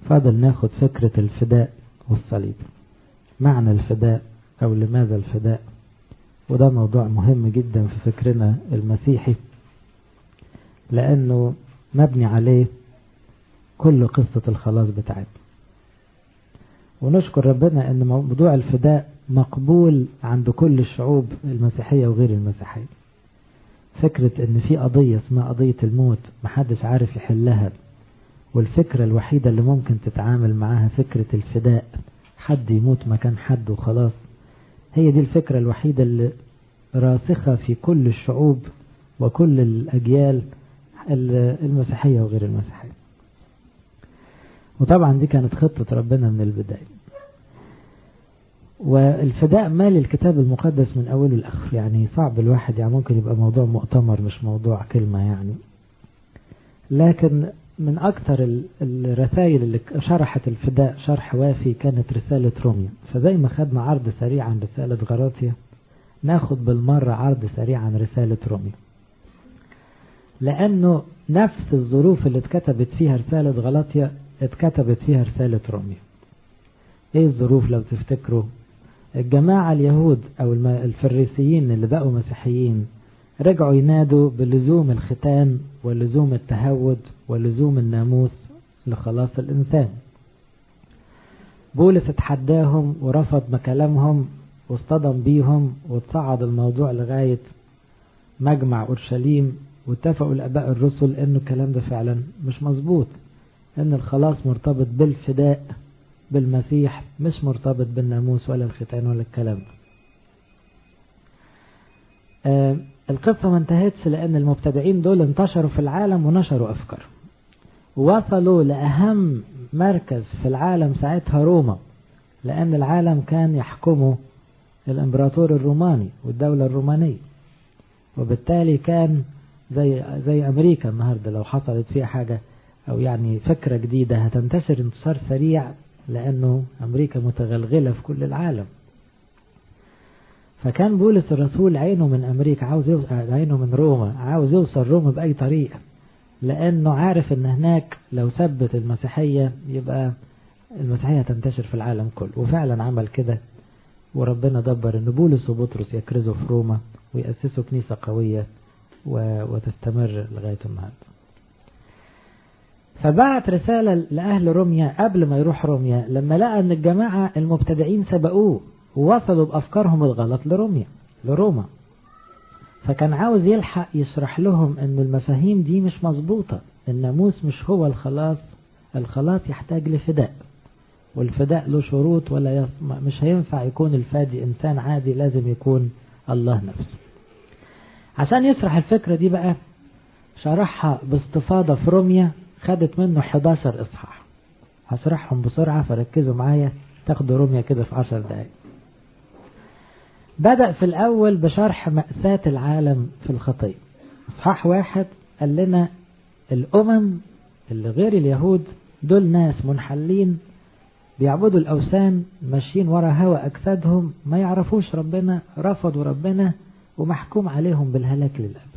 فاضل ناخد فكرة الفداء والصليب معنى الفداء أو لماذا الفداء وده موضوع مهم جدا في فكرنا المسيحي لأنه مبني عليه كل قصة الخلاص بتاعتنا ونشكر ربنا أن موضوع الفداء مقبول عند كل الشعوب المسيحية وغير المسيحية فكرة ان في قضية اسمها قضية الموت محدش عارف يحلها والفكرة الوحيدة اللي ممكن تتعامل معاها فكرة الفداء حد يموت مكان حد وخلاص هي دي الفكرة الوحيدة اللي راسخة في كل الشعوب وكل الأجيال المسيحية وغير المسيحية وطبعا دي كانت خطة ربنا من البداية والفداء مال الكتاب المقدس من أوله لآخر يعني صعب الواحد يعني ممكن يبقى موضوع مؤتمر مش موضوع كلمة يعني لكن من أكثر الرسائل اللي شرحت الفداء شرح وافي كانت رسالة روميا فزي ما خدنا عرض سريع عن رسالة غلاطيا ناخد بالمرة عرض سريع عن رسالة روميا لأنه نفس الظروف اللي اتكتبت فيها رسالة غلاطيا اتكتبت فيها رسالة روميا ايه الظروف لو تفتكروا الجماعة اليهود او الفريسيين اللي بقوا مسيحيين رجعوا ينادوا بلزوم الختان ولزوم التهود ولزوم الناموس لخلاص الإنسان بولس اتحداهم ورفض مكلامهم واصطدم بيهم وتصعد الموضوع لغاية مجمع أورشليم واتفقوا الأباء الرسل أنه الكلام ده فعلا مش مظبوط أن الخلاص مرتبط بالفداء بالمسيح مش مرتبط بالناموس ولا الختان ولا الكلام ده آه القصة ما انتهتش لأن المبتدعين دول انتشروا في العالم ونشروا أفكار وصلوا لأهم مركز في العالم ساعتها روما لأن العالم كان يحكمه الإمبراطور الروماني والدولة الرومانية وبالتالي كان زي زي أمريكا النهاردة لو حصلت فيها حاجة أو يعني فكرة جديدة هتنتشر انتشار سريع لأنه أمريكا متغلغلة في كل العالم فكان بولس الرسول عينه من أمريكا عاوز يوصل عينه من روما عاوز يوصل روما بأي طريقة لأنه عارف أن هناك لو ثبت المسيحية يبقى المسيحية تنتشر في العالم كله وفعلا عمل كده وربنا دبر أن بولس وبطرس يكرزوا في روما ويأسسوا كنيسة قوية وتستمر لغاية النهارده فبعت رسالة لأهل روميا قبل ما يروح روميا لما لقى أن الجماعة المبتدعين سبقوه ووصلوا بأفكارهم الغلط لروميا لروما فكان عاوز يلحق يشرح لهم أن المفاهيم دي مش مظبوطة الناموس مش هو الخلاص الخلاص يحتاج لفداء والفداء له شروط ولا يص... مش هينفع يكون الفادي إنسان عادي لازم يكون الله نفسه عشان يشرح الفكرة دي بقى شرحها باستفاضة في روميا خدت منه 11 إصحاح هشرحهم بسرعة فركزوا معايا تاخدوا روميا كده في 10 دقايق بدأ في الأول بشرح مأساة العالم في الخطية إصحاح واحد قال لنا الأمم اللي غير اليهود دول ناس منحلين بيعبدوا الأوثان ماشيين ورا هوى أجسادهم ما يعرفوش ربنا رفضوا ربنا ومحكوم عليهم بالهلاك للأبد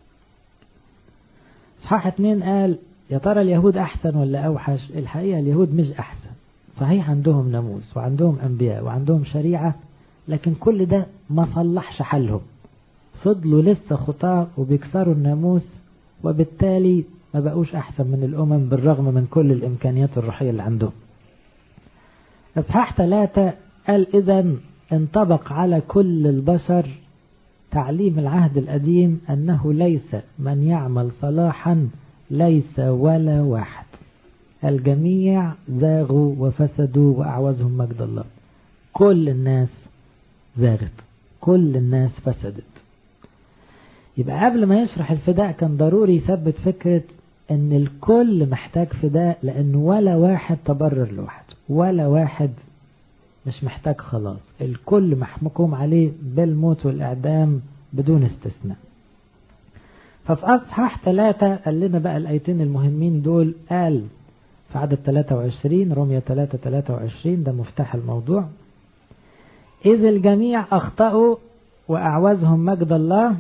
إصحاح اتنين قال يا ترى اليهود أحسن ولا أوحش الحقيقة اليهود مش أحسن صحيح عندهم ناموس وعندهم أنبياء وعندهم شريعة لكن كل ده ما صلحش حالهم فضلوا لسه خطاة وبيكسروا الناموس وبالتالي ما بقوش أحسن من الأمم بالرغم من كل الإمكانيات الروحية اللي عندهم إصحاح ثلاثة قال إذا انطبق على كل البشر تعليم العهد القديم أنه ليس من يعمل صلاحا ليس ولا واحد الجميع زاغوا وفسدوا وأعوزهم مجد الله كل الناس زاغت كل الناس فسدت يبقى قبل ما يشرح الفداء كان ضروري يثبت فكرة ان الكل محتاج فداء لان ولا واحد تبرر لوحده ولا واحد مش محتاج خلاص الكل محكوم عليه بالموت والإعدام بدون استثناء ففي أصحاح ثلاثة قال لنا بقى الآيتين المهمين دول قال في عدد 23 رمية 3 23 ده مفتاح الموضوع إذ الجميع أخطأوا وأعوزهم مجد الله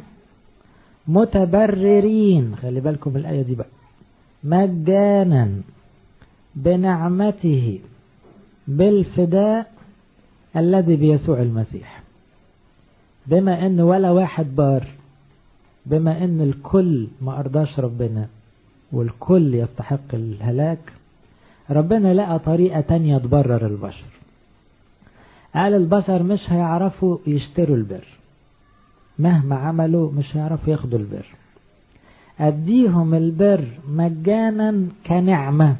متبررين خلي بالكم الآية دي بقى مجانا بنعمته بالفداء الذي بيسوع المسيح بما ان ولا واحد بار بما ان الكل ما ارضاش ربنا والكل يستحق الهلاك ربنا لقى طريقة تانية تبرر البشر قال البشر مش هيعرفوا يشتروا البر مهما عملوا مش هيعرفوا ياخدوا البر أديهم البر مجانا كنعمة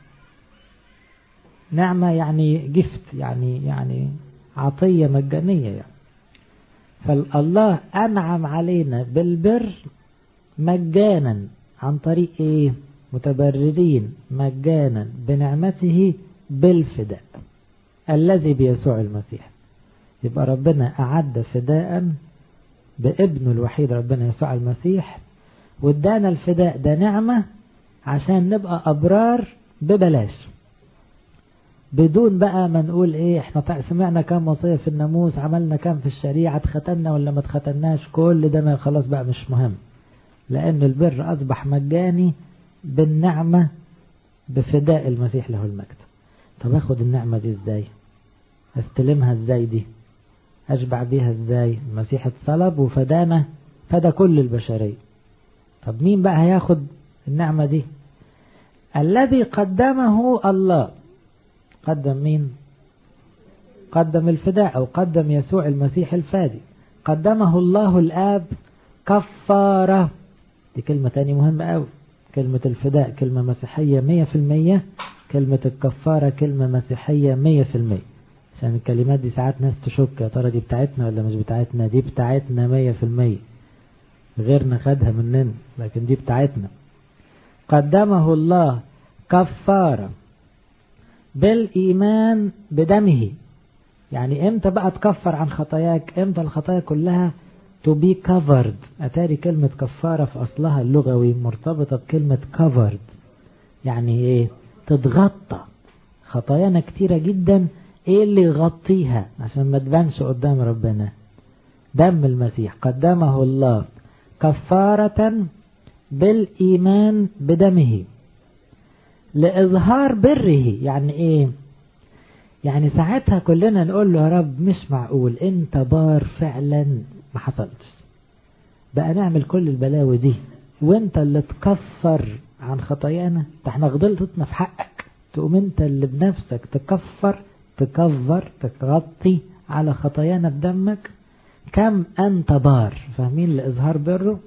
نعمة يعني جفت يعني يعني عطية مجانية يعني فالله أنعم علينا بالبر مجانا عن طريق إيه متبررين مجانا بنعمته بالفداء الذي بيسوع المسيح يبقى ربنا أعد فداء بابنه الوحيد ربنا يسوع المسيح وادانا الفداء ده نعمة عشان نبقى أبرار ببلاش بدون بقى ما نقول ايه احنا سمعنا كام وصية في الناموس عملنا كام في الشريعة اتختنا ولا ما اتختناش كل ده ما خلاص بقى مش مهم لأن البر أصبح مجاني بالنعمة بفداء المسيح له المجد طب اخد النعمة دي ازاي استلمها ازاي دي اشبع بيها ازاي المسيح اتصلب وفدانا فدى كل البشرية طب مين بقى هياخد النعمة دي الذي قدمه الله قدم مين قدم الفداء أو قدم يسوع المسيح الفادي قدمه الله الآب كفارة دي كلمة تانية مهمة أوي كلمة الفداء كلمة مسيحية مية في المية كلمة الكفارة كلمة مسيحية مية في المية عشان الكلمات دي ساعات ناس تشك يا ترى دي بتاعتنا ولا مش بتاعتنا دي بتاعتنا مية في المية غيرنا خدها مننا لكن دي بتاعتنا قدمه الله كفارة بالإيمان بدمه يعني امتى بقى تكفر عن خطاياك امتى الخطايا كلها to be covered أتاري كلمة كفارة في أصلها اللغوي مرتبطة بكلمة covered يعني ايه تتغطى خطايانا كتيرة جدا ايه اللي يغطيها عشان ما تبانش قدام ربنا دم المسيح قدمه الله كفارة بالإيمان بدمه لإظهار بره يعني إيه يعني ساعتها كلنا نقول له يا رب مش معقول انت بار فعلا ما حصلتش بقى نعمل كل البلاوي دي وانت اللي تكفر عن خطايانا ده احنا غلطتنا في حقك تقوم انت اللي بنفسك تكفر تكفر تغطي على خطايانا بدمك كم أنت بار فاهمين لإظهار بره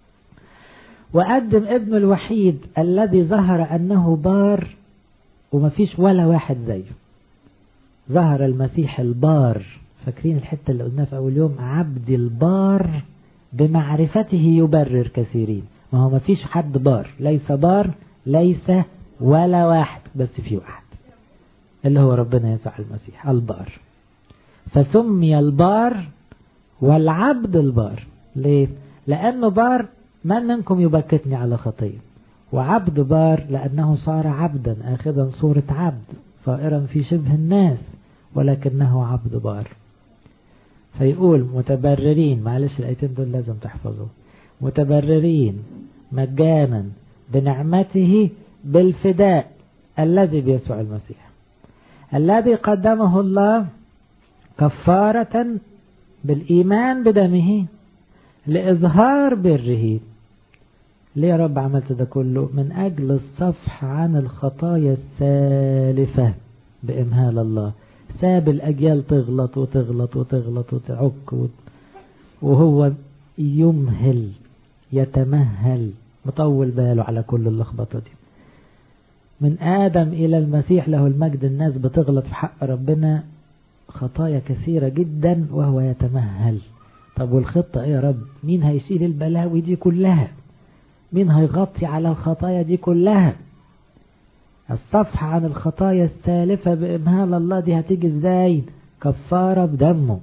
وقدم ابنه الوحيد الذي ظهر أنه بار ومفيش ولا واحد زيه ظهر المسيح البار فاكرين الحتة اللي قلناها في أول يوم عبد البار بمعرفته يبرر كثيرين ما هو مفيش حد بار ليس بار ليس ولا واحد بس في واحد اللي هو ربنا يسوع المسيح البار فسمي البار والعبد البار ليه لأنه بار من منكم يبكتني على خطية وعبد بار لأنه صار عبدا آخذا صورة عبد صائرا في شبه الناس ولكنه عبد بار فيقول متبررين معلش الآيتين دول لازم تحفظوا متبررين مجانا بنعمته بالفداء الذي بيسوع المسيح الذي قدمه الله كفارة بالإيمان بدمه لإظهار بره ليه يا رب عملت ده كله من أجل الصفح عن الخطايا السالفة بإمهال الله ساب الأجيال تغلط وتغلط وتغلط وتعك وهو يمهل يتمهل مطول باله على كل اللخبطة دي من آدم إلى المسيح له المجد الناس بتغلط في حق ربنا خطايا كثيرة جدا وهو يتمهل طب والخطة ايه يا رب مين هيشيل البلاوي دي كلها مين هيغطي على الخطايا دي كلها الصفحة عن الخطايا السالفة بإمهال الله دي هتيجي ازاي كفارة بدمه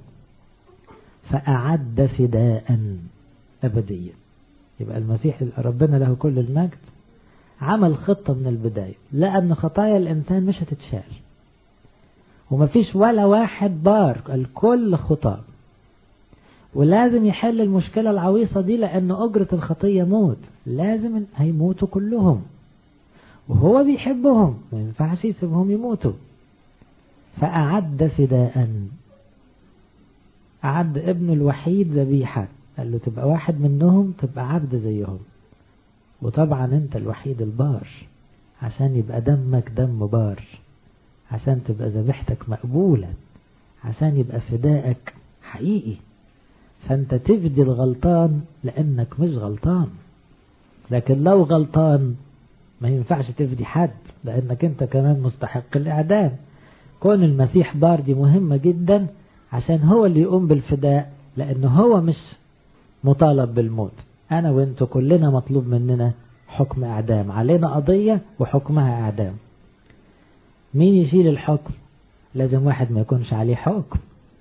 فأعد فداء أبديا يبقى المسيح ربنا له كل المجد عمل خطة من البداية لأن خطايا الإنسان مش هتتشال ومفيش ولا واحد بار الكل خطاب ولازم يحل المشكلة العويصة دي لأن أجرة الخطية موت لازم هيموتوا كلهم وهو بيحبهم ما ينفعش يسيبهم يموتوا فأعد فداء أعد ابنه الوحيد ذبيحة قال له تبقى واحد منهم تبقى عبد زيهم وطبعا انت الوحيد البار عشان يبقى دمك دم بار عشان تبقى ذبيحتك مقبولة عشان يبقى فدائك حقيقي فانت تفدي الغلطان لانك مش غلطان لكن لو غلطان ما ينفعش تفدي حد لانك انت كمان مستحق الاعدام كون المسيح بار دي مهمة جدا عشان هو اللي يقوم بالفداء لانه هو مش مطالب بالموت انا وانتو كلنا مطلوب مننا حكم اعدام علينا قضية وحكمها اعدام مين يشيل الحكم لازم واحد ما يكونش عليه حكم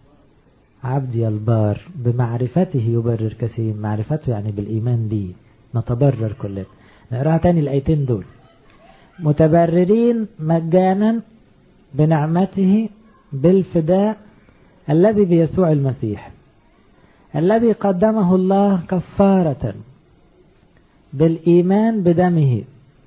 عبدي البار بمعرفته يبرر كثير معرفته يعني بالإيمان به نتبرر كلنا نقراها تاني الآيتين دول متبررين مجانا بنعمته بالفداء الذي بيسوع المسيح الذي قدمه الله كفارة بالإيمان بدمه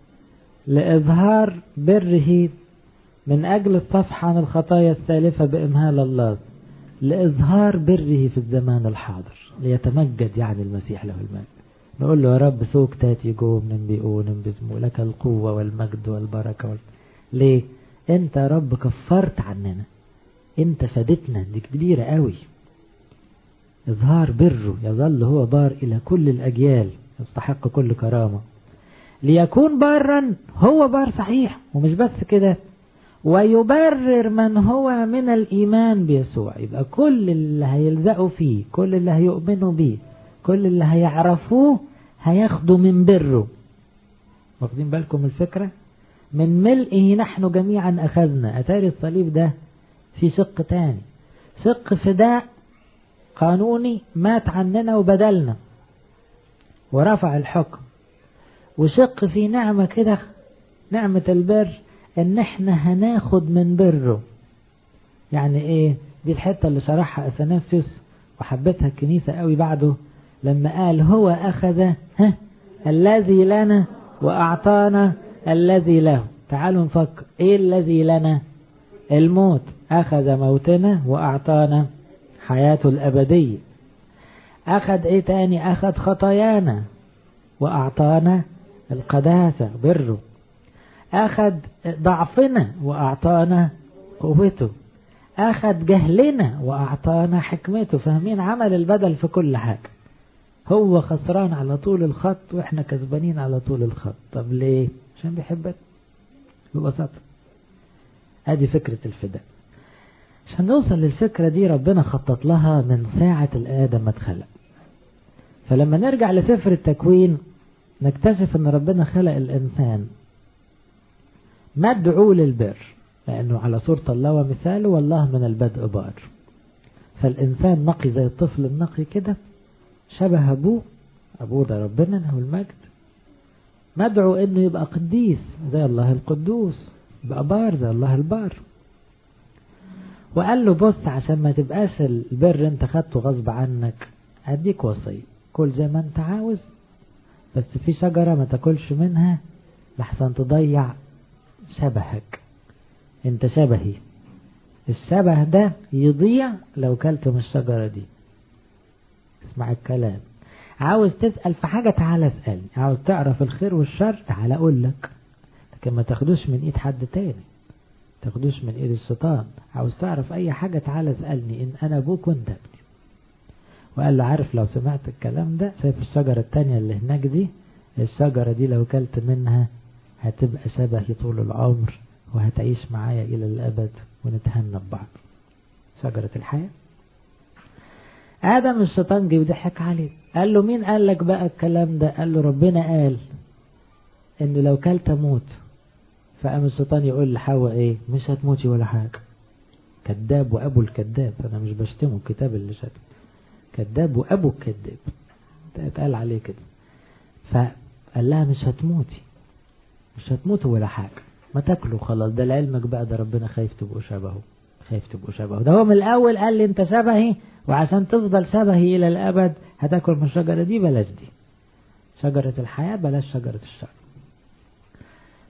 لإظهار بره من أجل الصفح عن الخطايا السالفة بإمهال الله لإظهار بره في الزمان الحاضر ليتمجد يعني المسيح له المجد نقول له يا رب سوك تاتي جوم ننبئو ننبزمو لك القوة والمجد والبركة وال... ليه انت يا رب كفرت عننا انت فادتنا دي كبيرة قوي إظهار بره يظل هو بار إلى كل الأجيال يستحق كل كرامة ليكون بارا هو بار صحيح ومش بس كده ويبرر من هو من الإيمان بيسوع يبقى كل اللي هيلزقوا فيه كل اللي هيؤمنوا بيه كل اللي هيعرفوه هياخدوا من بره واخدين بالكم الفكرة من ملئه نحن جميعا أخذنا أتاري الصليب ده في شق تاني شق فداء قانوني مات عننا وبدلنا ورفع الحكم وشق في نعمة كده نعمة البر ان احنا هناخد من بره يعني ايه دي الحتة اللي شرحها اثناسيوس وحبتها الكنيسة قوي بعده لما قال هو اخذ ها الذي لنا واعطانا الذي له تعالوا نفكر ايه الذي لنا الموت اخذ موتنا واعطانا حياته الابدية اخذ ايه تاني اخذ خطايانا واعطانا القداسة بره أخذ ضعفنا وأعطانا قوته أخذ جهلنا وأعطانا حكمته فاهمين عمل البدل في كل حاجة هو خسران على طول الخط وإحنا كسبانين على طول الخط طب ليه عشان بيحبك ببساطة هذه فكرة الفداء عشان نوصل للفكرة دي ربنا خطط لها من ساعة الآدم ما اتخلق فلما نرجع لسفر التكوين نكتشف ان ربنا خلق الانسان مدعو للبر لأنه على صورة الله ومثاله والله من البدء بار فالإنسان نقي زي الطفل النقي كده شبه أبوه أبوه ده ربنا له المجد مدعو إنه يبقى قديس زي الله القدوس يبقى بار زي الله البار وقال له بص عشان ما تبقاش البر انت خدته غصب عنك اديك وصية كل زي ما انت عاوز بس في شجرة ما تاكلش منها لحسن تضيع شبهك انت شبهي الشبه ده يضيع لو كلت من الشجرة دي اسمع الكلام عاوز تسأل في حاجة تعالى اسألني عاوز تعرف الخير والشر تعالى اقول لك لكن ما تاخدوش من ايد حد تاني تاخدوش من ايد الشيطان عاوز تعرف اي حاجة تعالى اسألني ان انا ابوك وانت ابني وقال له عارف لو سمعت الكلام ده شايف الشجرة التانية اللي هناك دي الشجرة دي لو كلت منها هتبقى شبهي طول العمر وهتعيش معايا إلى الأبد ونتهنى ببعض شجرة الحياة آدم الشيطان جه وضحك عليه قال له مين قال لك بقى الكلام ده قال له ربنا قال انه لو كلت موت فقام الشيطان يقول لحواء ايه مش هتموتي ولا حاجة كذاب وابو الكذاب انا مش بشتمه الكتاب اللي شتم كذاب وابو الكذاب اتقال عليه كده فقال لها مش هتموتي مش هتموتوا ولا حاجة ما تاكلوا خلاص ده لعلمك بقى ده ربنا خايف تبقوا شبهه خايف تبقوا شبهه ده هو من الأول قال لي أنت شبهي وعشان تفضل شبهي إلى الأبد هتاكل من الشجرة دي بلاش دي شجرة الحياة بلاش شجرة الشر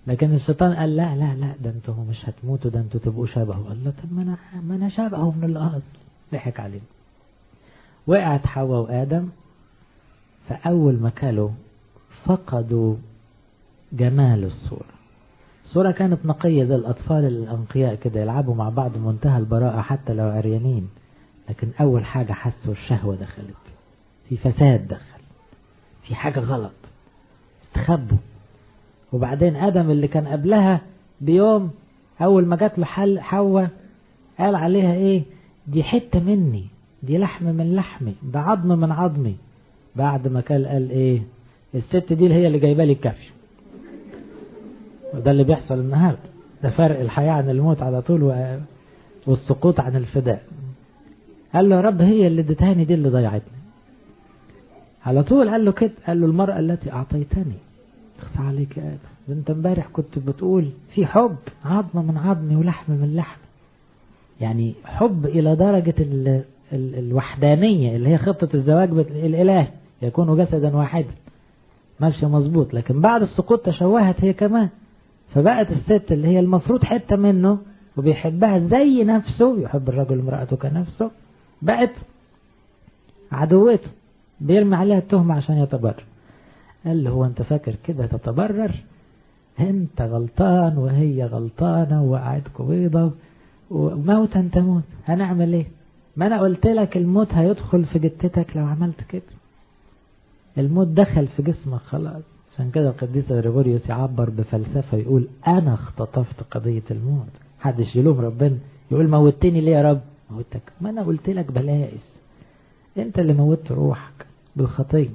لكن الشيطان قال لا لا لا ده انتوا مش هتموتوا ده انتوا تبقوا شبهه قال له طب ما انا ما انا شبهه من الاصل ضحك عليه وقعت حواء وادم فاول ما كلوا فقدوا جمال الصورة الصورة كانت نقية زي الأطفال الأنقياء كده يلعبوا مع بعض بمنتهى البراءة حتى لو عريانين لكن أول حاجة حسوا الشهوة دخلت في فساد دخل في حاجة غلط استخبوا وبعدين آدم اللي كان قبلها بيوم أول ما جات له حل حواء قال عليها إيه دي حتة مني دي لحم من لحمي ده عظم من عظمي بعد ما كان قال إيه الست دي اللي هي اللي جايبه لي الكافي وده اللي بيحصل النهارده ده فرق الحياة عن الموت على طول و... والسقوط عن الفداء قال له يا رب هي اللي ادتهاني دي اللي ضيعتني على طول قال له كده قال له المرأة التي أعطيتني اخفى عليك يا آدم ده انت امبارح كنت بتقول في حب عظمة من عظمي ولحم من لحمي يعني حب إلى درجة ال... ال... الوحدانية اللي هي خطة الزواج الإلهي يكونوا جسدا واحدا ماشية مظبوط لكن بعد السقوط تشوهت هي كمان فبقت الست اللي هي المفروض حتة منه وبيحبها زي نفسه يحب الرجل امرأته كنفسه بقت عدوته بيرمي عليها التهمة عشان يتبرر قال له هو انت فاكر كده تتبرر انت غلطان وهي غلطانة وقعدكوا بيضة وموتا تموت هنعمل ايه ما انا قلت لك الموت هيدخل في جتتك لو عملت كده الموت دخل في جسمك خلاص عشان كده القديس غريغوريوس يعبر بفلسفة يقول أنا اختطفت قضية الموت حدش يلوم ربنا يقول موتني ليه يا رب موتك ما أنا قلت لك بلاقس أنت اللي موتت روحك بالخطية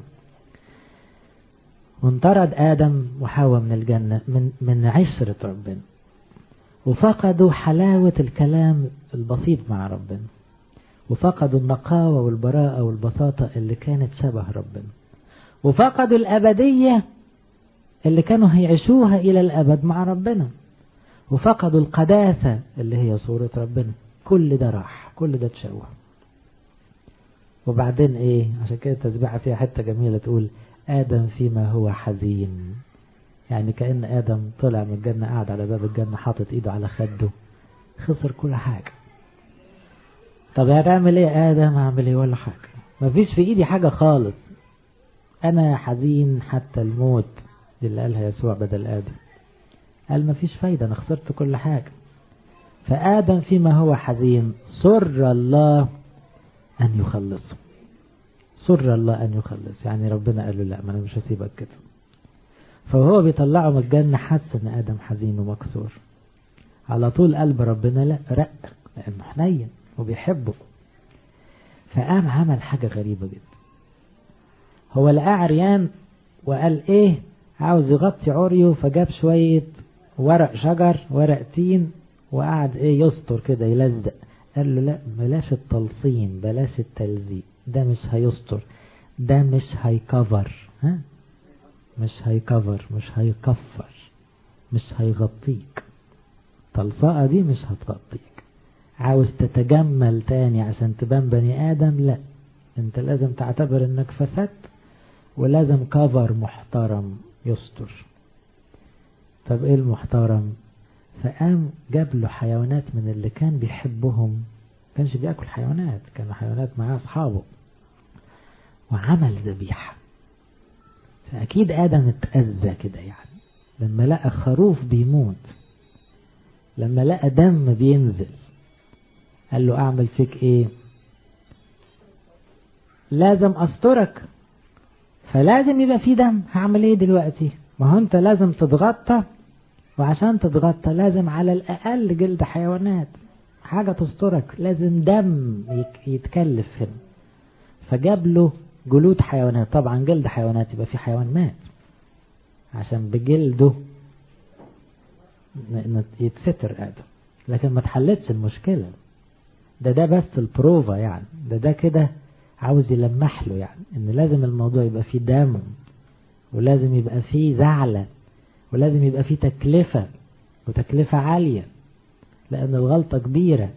وانطرد آدم وحواء من الجنة من من عشرة ربنا وفقدوا حلاوة الكلام البسيط مع ربنا وفقدوا النقاوة والبراءة والبساطة اللي كانت شبه ربنا وفقدوا الأبدية اللي كانوا هيعيشوها إلى الأبد مع ربنا وفقدوا القداسة اللي هي صورة ربنا كل ده راح كل ده اتشوه وبعدين ايه عشان كده التسبيحة فيها حتة جميلة تقول آدم فيما هو حزين يعني كأن آدم طلع من الجنة قاعد على باب الجنة حاطط ايده على خده خسر كل حاجة طب هتعمل ايه يا آدم هعمل ايه ولا حاجة مفيش في ايدي حاجة خالص أنا حزين حتى الموت دي اللي قالها يسوع بدل آدم قال مفيش فايدة أنا خسرت كل حاجة فآدم فيما هو حزين سر الله أن يخلصه سر الله أن يخلص يعني ربنا قال له لا ما أنا مش هسيبك كده فهو بيطلعه من الجنة حس أن آدم حزين ومكسور على طول قلب ربنا لا رق لأنه حنين وبيحبه فقام عمل حاجة غريبة جدا هو لقاه عريان وقال ايه عاوز يغطي عريه فجاب شوية ورق شجر ورق تين وقعد ايه يستر كده يلزق قال له لا بلاش التلصيم بلاش التلزيق ده مش هيستر ده مش هيكفر ها مش هيكفر مش هيكفر مش هيغطيك طلصاءة دي مش هتغطيك عاوز تتجمل تاني عشان تبان بني آدم لا انت لازم تعتبر انك فسدت ولازم كفر محترم يستر طب ايه المحترم فقام جاب له حيوانات من اللي كان بيحبهم كانش بياكل حيوانات كان حيوانات معاه اصحابه وعمل ذبيحة فأكيد آدم اتأذى كده يعني لما لقى خروف بيموت لما لقى دم بينزل قال له أعمل فيك إيه لازم أسترك فلازم يبقى في دم هعمل إيه دلوقتي ما هو أنت لازم تتغطى وعشان تتغطى لازم على الأقل جلد حيوانات حاجة تسترك لازم دم يتكلف هنا فجاب له جلود حيوانات طبعا جلد حيوانات يبقى في حيوان مات عشان بجلده يتستر آدم لكن ما تحلتش المشكلة ده ده بس البروفا يعني ده ده كده عاوز يلمح له يعني ان لازم الموضوع يبقى فيه دم ولازم يبقى فيه زعلة ولازم يبقى فيه تكلفة وتكلفة عالية لأن الغلطة كبيرة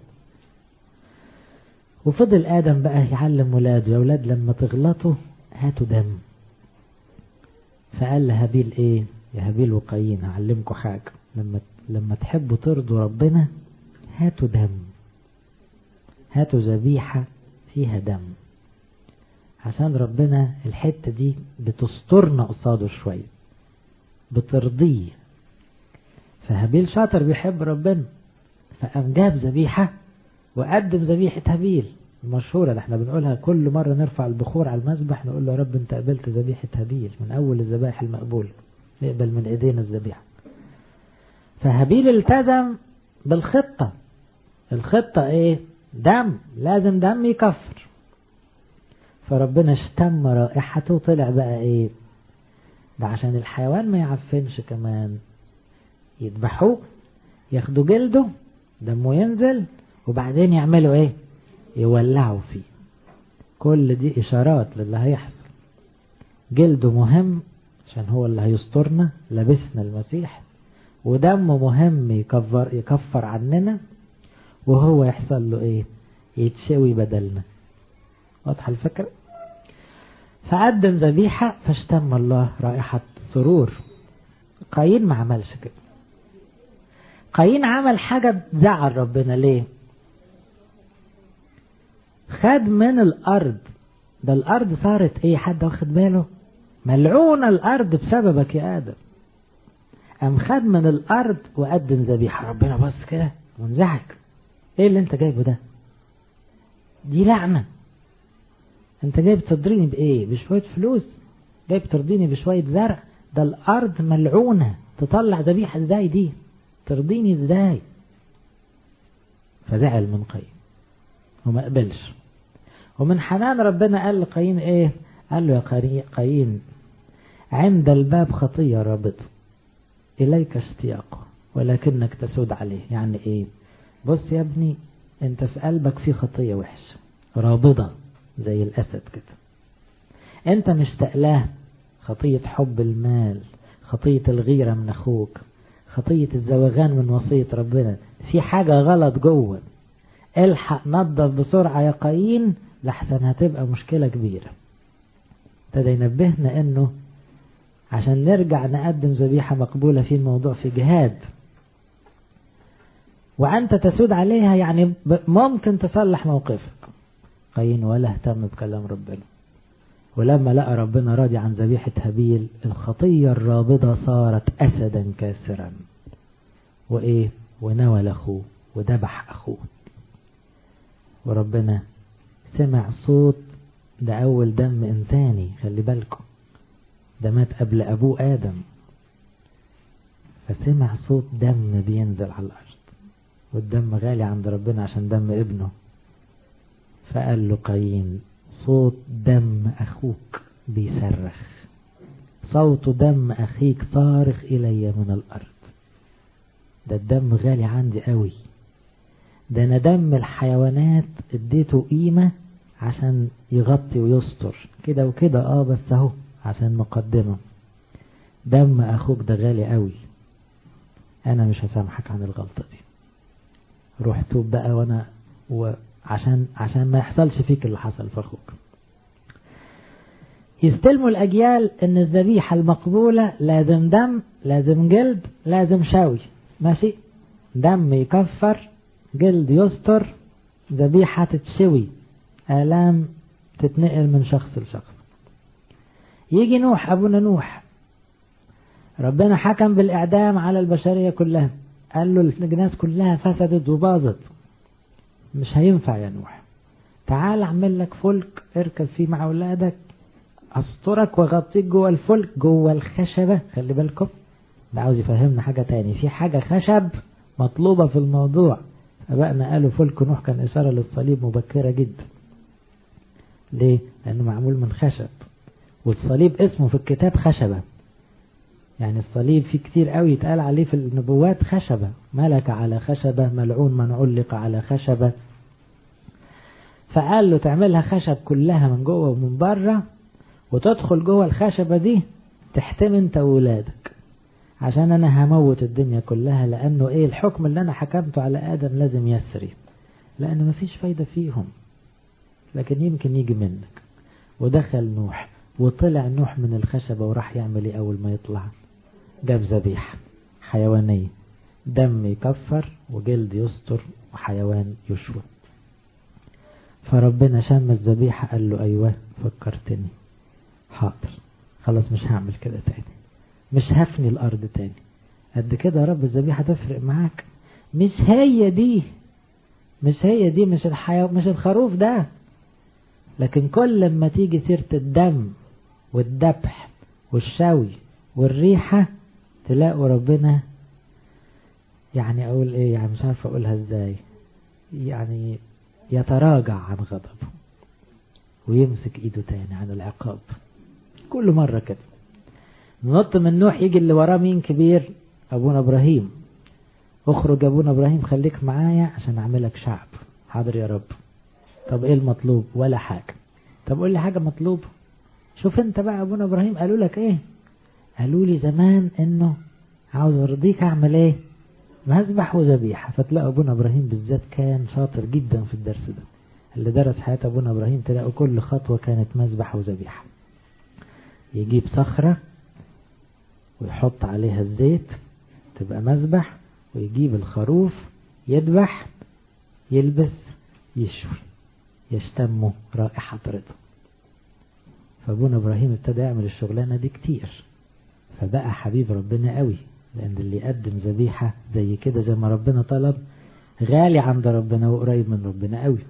وفضل آدم بقى يعلم ولاده يا ولاد لما تغلطوا هاتوا دم فقال لهابيل ايه يا هابيل وقايين هعلمكم حاجة لما لما تحبوا ترضوا ربنا هاتوا دم هاتوا ذبيحة فيها دم عشان ربنا الحتة دي بتسترنا قصاده شوية بترضيه فهابيل شاطر بيحب ربنا فقام جاب ذبيحة وقدم ذبيحة هابيل المشهورة اللي احنا بنقولها كل مرة نرفع البخور على المذبح نقول له يا رب انت قبلت ذبيحة هابيل من اول الذبائح المقبولة نقبل من ايدينا الذبيحة فهابيل التزم بالخطة الخطة ايه دم لازم دم يكفر فربنا اشتم رائحته وطلع بقى ايه ده عشان الحيوان ما يعفنش كمان يذبحوه ياخدوا جلده دمه ينزل وبعدين يعملوا ايه يولعوا فيه كل دي اشارات للي هيحصل جلده مهم عشان هو اللي هيسترنا لبسنا المسيح ودمه مهم يكفر, يكفر عننا وهو يحصل له ايه يتشوي بدلنا واضحة الفكرة فقدم ذبيحة فاشتم الله رائحة سرور قايين ما عملش كده قايين عمل حاجة تزعل ربنا ليه خد من الأرض ده الأرض صارت ايه حد واخد باله ملعونة الأرض بسببك يا آدم قام خد من الأرض وقدم ذبيحة ربنا بص كده وانزعج ايه اللي انت جايبه ده دي لعنة انت جايب ترضيني بايه بشوية فلوس جايب ترضيني بشوية زرع ده الأرض ملعونة تطلع ذبيحة ازاي دي ترضيني ازاي فزعل من قايين وما قبلش ومن حنان ربنا قال لقايين ايه قال له يا قايين عند الباب خطية رابطه إليك اشتياقه ولكنك تسود عليه يعني ايه بص يا ابني انت في قلبك في خطية وحشة رابضة زي الأسد كده انت مشتاق لها خطية حب المال خطية الغيرة من أخوك خطية الزواغان من وصية ربنا في حاجة غلط جوه الحق نظف بسرعة يا قايين لحسن هتبقى مشكلة كبيرة ابتدى ينبهنا انه عشان نرجع نقدم ذبيحة مقبولة في الموضوع في جهاد وأنت تسود عليها يعني ممكن تصلح موقفك قايين ولا اهتم بكلام ربنا ولما لقى ربنا راضي عن ذبيحة هابيل الخطية الرابضة صارت أسدا كاسرا وإيه ونول أخوه وذبح أخوه وربنا سمع صوت ده أول دم إنساني خلي بالكم ده مات قبل أبوه آدم فسمع صوت دم بينزل على الأرض والدم غالي عند ربنا عشان دم ابنه فقال له قايين صوت دم أخوك بيصرخ صوت دم أخيك صارخ إلي من الأرض ده الدم غالي عندي قوي ده أنا دم الحيوانات اديته قيمة عشان يغطي ويستر كده وكده اه بس اهو عشان مقدمة دم أخوك ده غالي قوي أنا مش هسامحك عن الغلطة دي روح توب بقى وأنا وعشان عشان ما يحصلش فيك اللي حصل في أخوك يستلموا الأجيال إن الذبيحة المقبولة لازم دم لازم جلد لازم شوي ماشي دم يكفر جلد يستر ذبيحة تتشوي آلام تتنقل من شخص لشخص يجي نوح أبونا نوح ربنا حكم بالإعدام على البشرية كلها قال له الناس كلها فسدت وباظت مش هينفع يا نوح تعال اعمل لك فلك اركب فيه مع اولادك استرك واغطيك جوه الفلك جوه الخشبة خلي بالكم ده عاوز يفهمنا حاجة تاني في حاجة خشب مطلوبة في الموضوع أبائنا قالوا فلك نوح كان إشارة للصليب مبكرة جدا ليه؟ لأنه معمول من خشب والصليب اسمه في الكتاب خشبة يعني الصليب في كتير قوي يتقال عليه في النبوات خشبة ملك على خشبة ملعون من علق على خشبة فقال له تعملها خشب كلها من جوه ومن بره وتدخل جوه الخشبة دي تحتمي انت وولادك عشان انا هموت الدنيا كلها لانه ايه الحكم اللي انا حكمته على ادم لازم يسري لان مفيش فايدة فيهم لكن يمكن يجي منك ودخل نوح وطلع نوح من الخشبة وراح يعمل ايه اول ما يطلع جاب ذبيحة حيوانية دم يكفر وجلد يستر وحيوان يشوى فربنا شم الذبيحة قال له أيوة فكرتني حاضر خلاص مش هعمل كده تاني مش هفني الأرض تاني قد كده يا رب الذبيحة تفرق معاك مش هي دي مش هي دي مش الحيو مش الخروف ده لكن كل لما تيجي سيرة الدم والذبح والشوي والريحة تلاقوا ربنا يعني اقول ايه يعني مش عارف اقولها ازاي يعني يتراجع عن غضبه ويمسك ايده تاني عن العقاب كل مرة كده ننط من نوح يجي اللي وراه مين كبير ابونا ابراهيم اخرج ابونا ابراهيم خليك معايا عشان اعملك شعب حاضر يا رب طب ايه المطلوب ولا حاجة طب قول لي حاجة مطلوب شوف انت بقى ابونا ابراهيم قالوا لك ايه قالوا لي زمان انه عاوز ارضيك اعمل ايه مذبح وذبيحة فتلاقوا ابونا ابراهيم بالذات كان شاطر جدا في الدرس ده اللي درس حياة ابونا ابراهيم تلاقوا كل خطوة كانت مذبح وذبيحة يجيب صخرة ويحط عليها الزيت تبقى مذبح ويجيب الخروف يذبح يلبس يشوي يشتمه رائحة رضا فابونا ابراهيم ابتدى يعمل الشغلانة دي كتير فبقى حبيب ربنا قوي لان اللي يقدم ذبيحة زي كده زي ما ربنا طلب غالي عند ربنا وقريب من ربنا قوي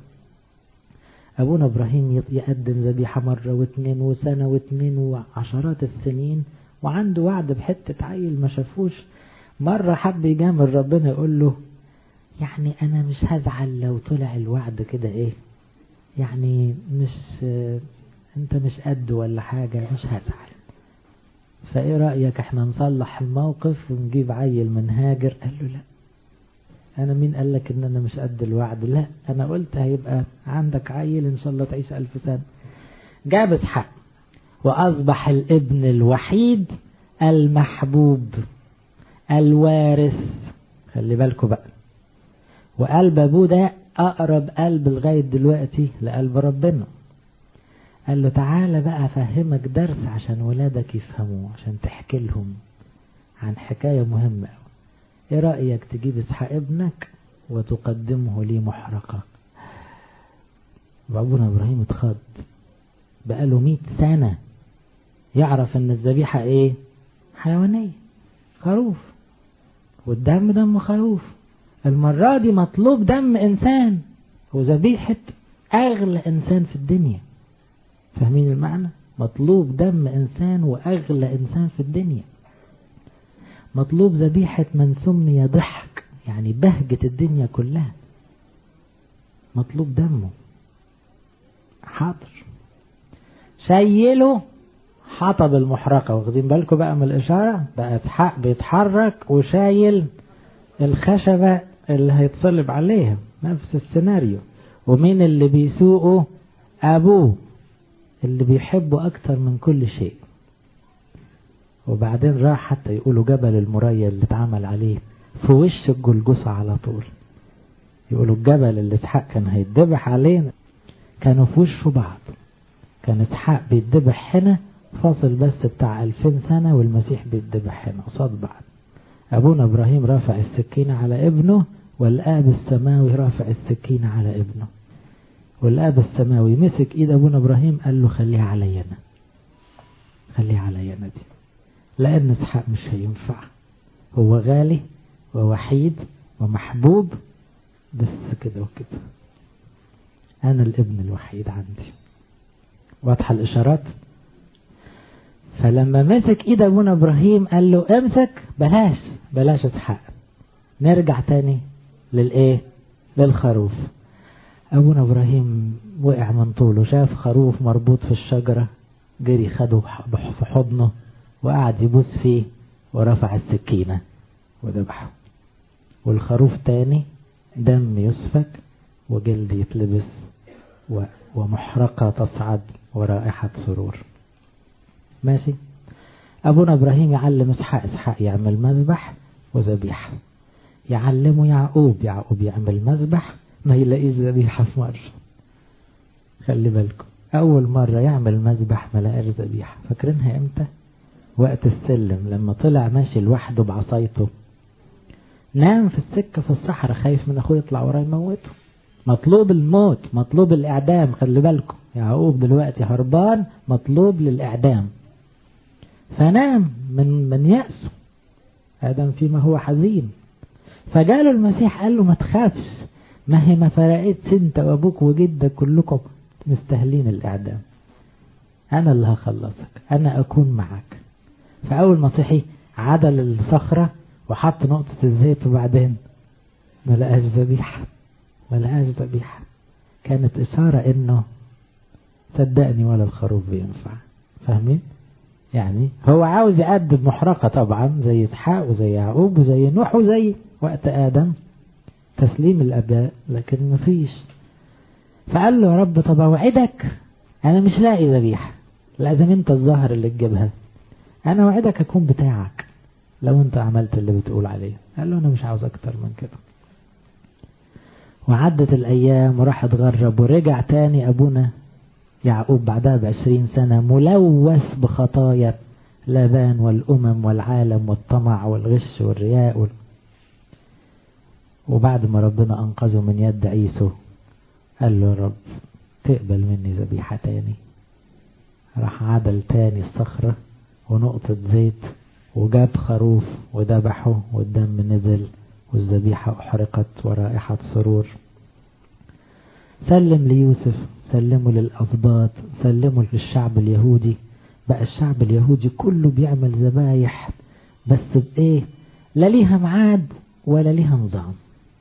ابونا ابراهيم يقدم ذبيحة مرة واثنين وسنة واثنين وعشرات السنين وعنده وعد بحتة عيل ما شافوش مرة حب يجامل ربنا يقول له يعني انا مش هزعل لو طلع الوعد كده ايه يعني مش انت مش قد ولا حاجة مش هزعل فايه رأيك احنا نصلح الموقف ونجيب عيل من هاجر قال له لا انا مين قال لك ان انا مش قد الوعد لا انا قلت هيبقى عندك عيل ان شاء الله تعيش الف سنة جاب اسحاق واصبح الابن الوحيد المحبوب الوارث خلي بالكم بقى وقلب ابوه ده اقرب قلب لغاية دلوقتي لقلب ربنا قال له تعالى بقى افهمك درس عشان ولادك يفهموه عشان تحكي لهم عن حكاية مهمة ايه رأيك تجيب اسحاق ابنك وتقدمه لي محرقة وابونا ابراهيم اتخض بقاله مئة سنة يعرف ان الذبيحة ايه حيوانية خروف والدم دم خروف المرة دي مطلوب دم انسان وذبيحة اغلى انسان في الدنيا فاهمين المعنى مطلوب دم انسان واغلى انسان في الدنيا مطلوب ذبيحة من سمي ضحك يعني بهجة الدنيا كلها مطلوب دمه حاضر شيله حطب المحرقة واخدين بالكم بقى من الإشارة بقى اسحاق بيتحرك وشايل الخشبة اللي هيتصلب عليها نفس السيناريو ومين اللي بيسوقه أبوه اللي بيحبه أكتر من كل شيء وبعدين راح حتى يقولوا جبل المريا اللي اتعمل عليه في وش الجلجسة على طول يقولوا الجبل اللي اسحاق كان هيتذبح عليه كانوا في وشه بعض كان اسحاق بيتذبح هنا فاصل بس بتاع ألفين سنة والمسيح بيتذبح هنا قصاد بعض أبونا إبراهيم رافع السكينة على ابنه والآب السماوي رافع السكينة على ابنه والآب السماوي مسك إيد أبونا إبراهيم قال له خليها علي أنا خليها علي أنا دي لأن إسحاق مش هينفع هو غالي ووحيد ومحبوب بس كده وكده أنا الابن الوحيد عندي واضحة الإشارات فلما مسك إيد أبونا إبراهيم قال له امسك بلاش بلاش إسحاق نرجع تاني للإيه للخروف أبونا إبراهيم وقع من طوله شاف خروف مربوط في الشجرة جري خده في حضنه وقعد يبوس فيه ورفع السكينة وذبحه والخروف تاني دم يسفك وجلد يتلبس ومحرقة تصعد ورائحة سرور ماشي أبونا إبراهيم يعلم إسحاق إسحاق يعمل مذبح وذبيحة يعلمه يعقوب يعقوب يعمل مذبح ما يلاقيش ذبيحة في مرة خلي بالكم أول مرة يعمل مذبح ما لقاش ذبيحة فاكرينها إمتى وقت السلم لما طلع ماشي لوحده بعصايته نام في السكة في الصحراء خايف من أخوه يطلع وراه يموته مطلوب الموت مطلوب الإعدام خلي بالكم يعقوب دلوقتي هربان مطلوب للإعدام فنام من من يأسه آدم فيما هو حزين فجاله المسيح قال له ما تخافش ما هي ما فرقتش انت وابوك وجدك كلكم مستاهلين الإعدام أنا اللي هخلصك أنا أكون معك فأول ما صحي عدل الصخرة وحط نقطة الزيت وبعدين ما لقاش ذبيحة ما لقاش ذبيحة كانت إشارة إنه صدقني ولا الخروف بينفع فاهمين؟ يعني هو عاوز يقدم محرقة طبعا زي إسحاق وزي يعقوب وزي نوح وزي وقت آدم تسليم الأباء لكن مفيش فقال له يا رب طب أوعدك أنا مش لاقي ذبيحة لازم أنت الظاهر اللي تجيبها أنا وعدك أكون بتاعك لو أنت عملت اللي بتقول عليه قال له أنا مش عاوز أكتر من كده وعدت الأيام وراح اتغرب ورجع تاني أبونا يعقوب بعدها بعشرين سنة ملوث بخطايا لابان والأمم والعالم والطمع والغش والرياء وال... وبعد ما ربنا أنقذه من يد عيسو قال له يا رب تقبل مني ذبيحة تاني راح عدل تاني الصخرة ونقطة زيت وجاب خروف وذبحه والدم نزل والذبيحة أحرقت ورائحة سرور سلم ليوسف سلمه للأضباط سلمه للشعب اليهودي بقى الشعب اليهودي كله بيعمل ذبايح بس بإيه لا ليها ميعاد ولا ليها نظام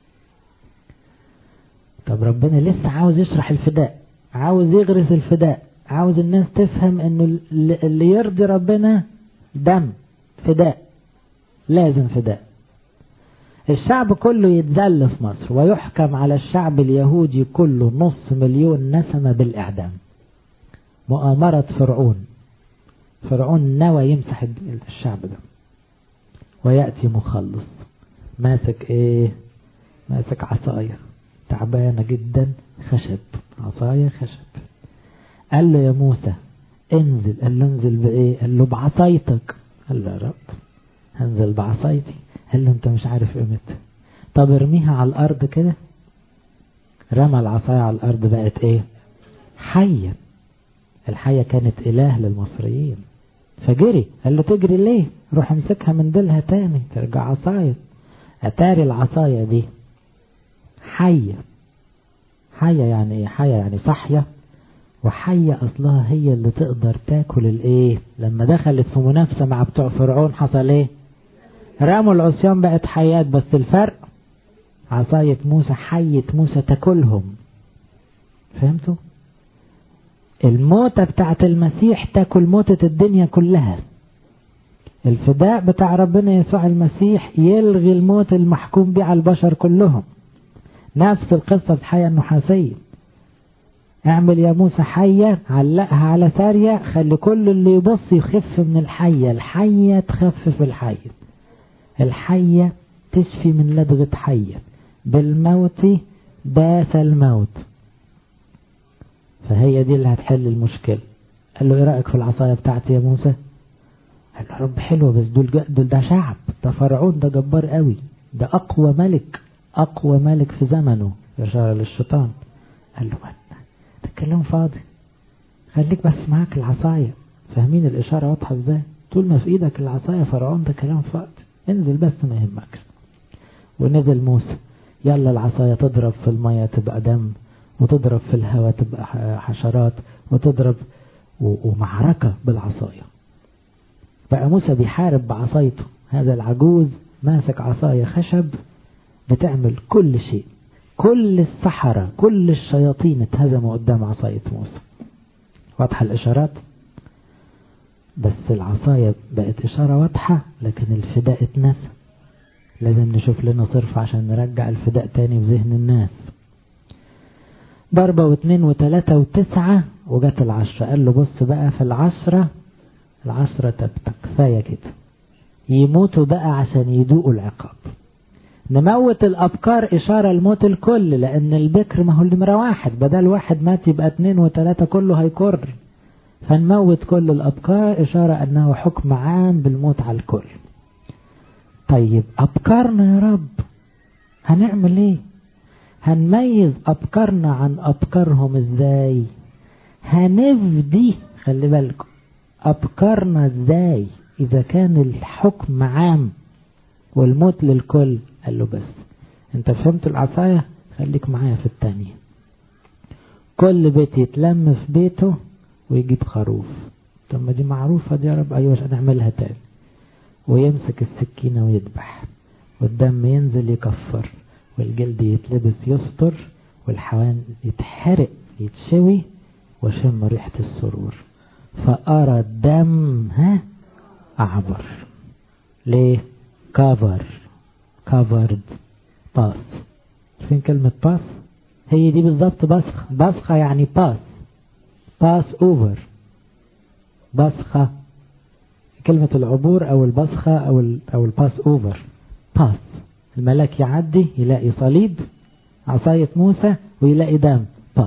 طب ربنا لسه عاوز يشرح الفداء عاوز يغرس الفداء عاوز الناس تفهم انه اللي يرضي ربنا دم فداء لازم فداء الشعب كله يتذل في مصر ويحكم على الشعب اليهودي كله نص مليون نسمة بالإعدام مؤامرة فرعون فرعون نوى يمسح الشعب ده ويأتي مخلص ماسك ايه ماسك عصاية تعبانة جدا خشب عصاية خشب قال له يا موسى انزل قال له انزل بايه قال له بعصايتك قال له يا رب هنزل بعصايتي قال له انت مش عارف قيمتها طب ارميها على الارض كده رمى العصاية على الارض بقت ايه حية الحية كانت اله للمصريين فجري قال له تجري ليه روح امسكها من ديلها تاني ترجع عصاية اتاري العصاية دي حية حية يعني ايه حية يعني صحية وحية اصلها هي اللي تقدر تاكل الايه لما دخلت في منافسة مع بتوع فرعون حصل ايه رموا العصيان بقت حيات بس الفرق عصاية موسى حية موسى تاكلهم فهمتوا الموتة بتاعت المسيح تاكل موتة الدنيا كلها الفداء بتاع ربنا يسوع المسيح يلغي الموت المحكوم به على البشر كلهم نفس القصة الحية النحاسية اعمل يا موسى حية علقها على سارية خلي كل اللي يبص يخف من الحية الحية تخفف الحية الحية تشفي من لدغة حية بالموت باس الموت فهي دي اللي هتحل المشكلة قال له ايه رأيك في العصاية بتاعتي يا موسى قال له رب حلوة بس دول, دول ده شعب ده فرعون ده جبار قوي ده أقوى ملك أقوى ملك في زمنه إشارة للشيطان قال له ما تتكلم فاضي خليك بس معاك العصاية فاهمين الإشارة واضحة ازاي طول ما في ايدك العصاية فرعون ده كلام فاضي انزل بس ما يهمكش ونزل موسى يلا العصاية تضرب في المية تبقى دم وتضرب في الهواء تبقى حشرات وتضرب ومعركة بالعصاية بقى موسى بيحارب بعصايته هذا العجوز ماسك عصاية خشب بتعمل كل شيء كل السحرة كل الشياطين اتهزموا قدام عصاية موسى واضحة الإشارات بس العصاية بقت إشارة واضحة لكن الفداء اتنسى لازم نشوف لنا صرف عشان نرجع الفداء تاني في ذهن الناس ضربة واثنين وثلاثة وتسعة وجت العشرة قال له بص بقى في العشرة العشرة تبتك كفاية كده يموتوا بقى عشان يدوقوا العقاب نموت الأبكار إشارة لموت الكل لأن البكر ما هو النمرة واحد بدل واحد مات يبقى اتنين وتلاتة كله هيكر فنموت كل الأبكار إشارة أنه حكم عام بالموت على الكل طيب أبكارنا يا رب هنعمل ايه هنميز أبكارنا عن أبكارهم ازاي هنفدي خلي بالكم أبكارنا ازاي إذا كان الحكم عام والموت للكل قال له بس انت فهمت العصاية خليك معايا في التانية كل بيت يتلم في بيته ويجيب خروف طب ما دي معروفة دي يا رب أيوة عشان نعملها تاني ويمسك السكينة ويذبح والدم ينزل يكفر والجلد يتلبس يستر والحيوان يتحرق يتشوي وشم ريحة السرور فأرى الدم ها أعبر ليه كافر كافرد باس فين كلمة باس هي دي بالظبط بسخ بسخة يعني باس باس اوفر بسخة كلمة العبور او البسخة او ال او الباس اوفر باس الملاك يعدي يلاقي صليب عصاية موسى ويلاقي دم باس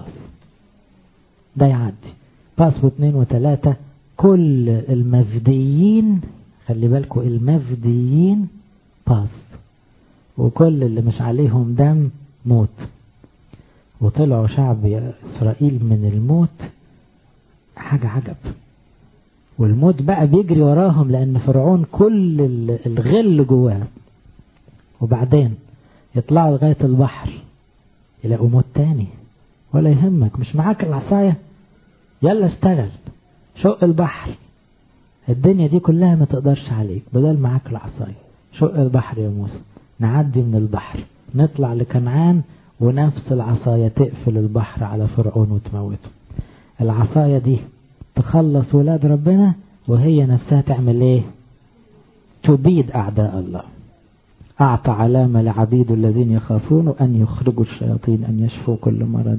ده يعدي باس واثنين وثلاثة كل المفديين خلي بالكم المفديين باس وكل اللي مش عليهم دم موت وطلعوا شعب إسرائيل من الموت حاجة عجب والموت بقى بيجري وراهم لأن فرعون كل الغل جواه وبعدين يطلعوا لغاية البحر يلاقوا موت تاني ولا يهمك مش معاك العصاية يلا اشتغل شق البحر الدنيا دي كلها ما تقدرش عليك بدل معاك العصاية شق البحر يا موسى نعدي من البحر نطلع لكنعان ونفس العصاية تقفل البحر على فرعون وتموته العصاية دي تخلص ولاد ربنا وهي نفسها تعمل ايه تبيد اعداء الله اعطى علامة لعبيد الذين يخافون ان يخرجوا الشياطين ان يشفوا كل مرض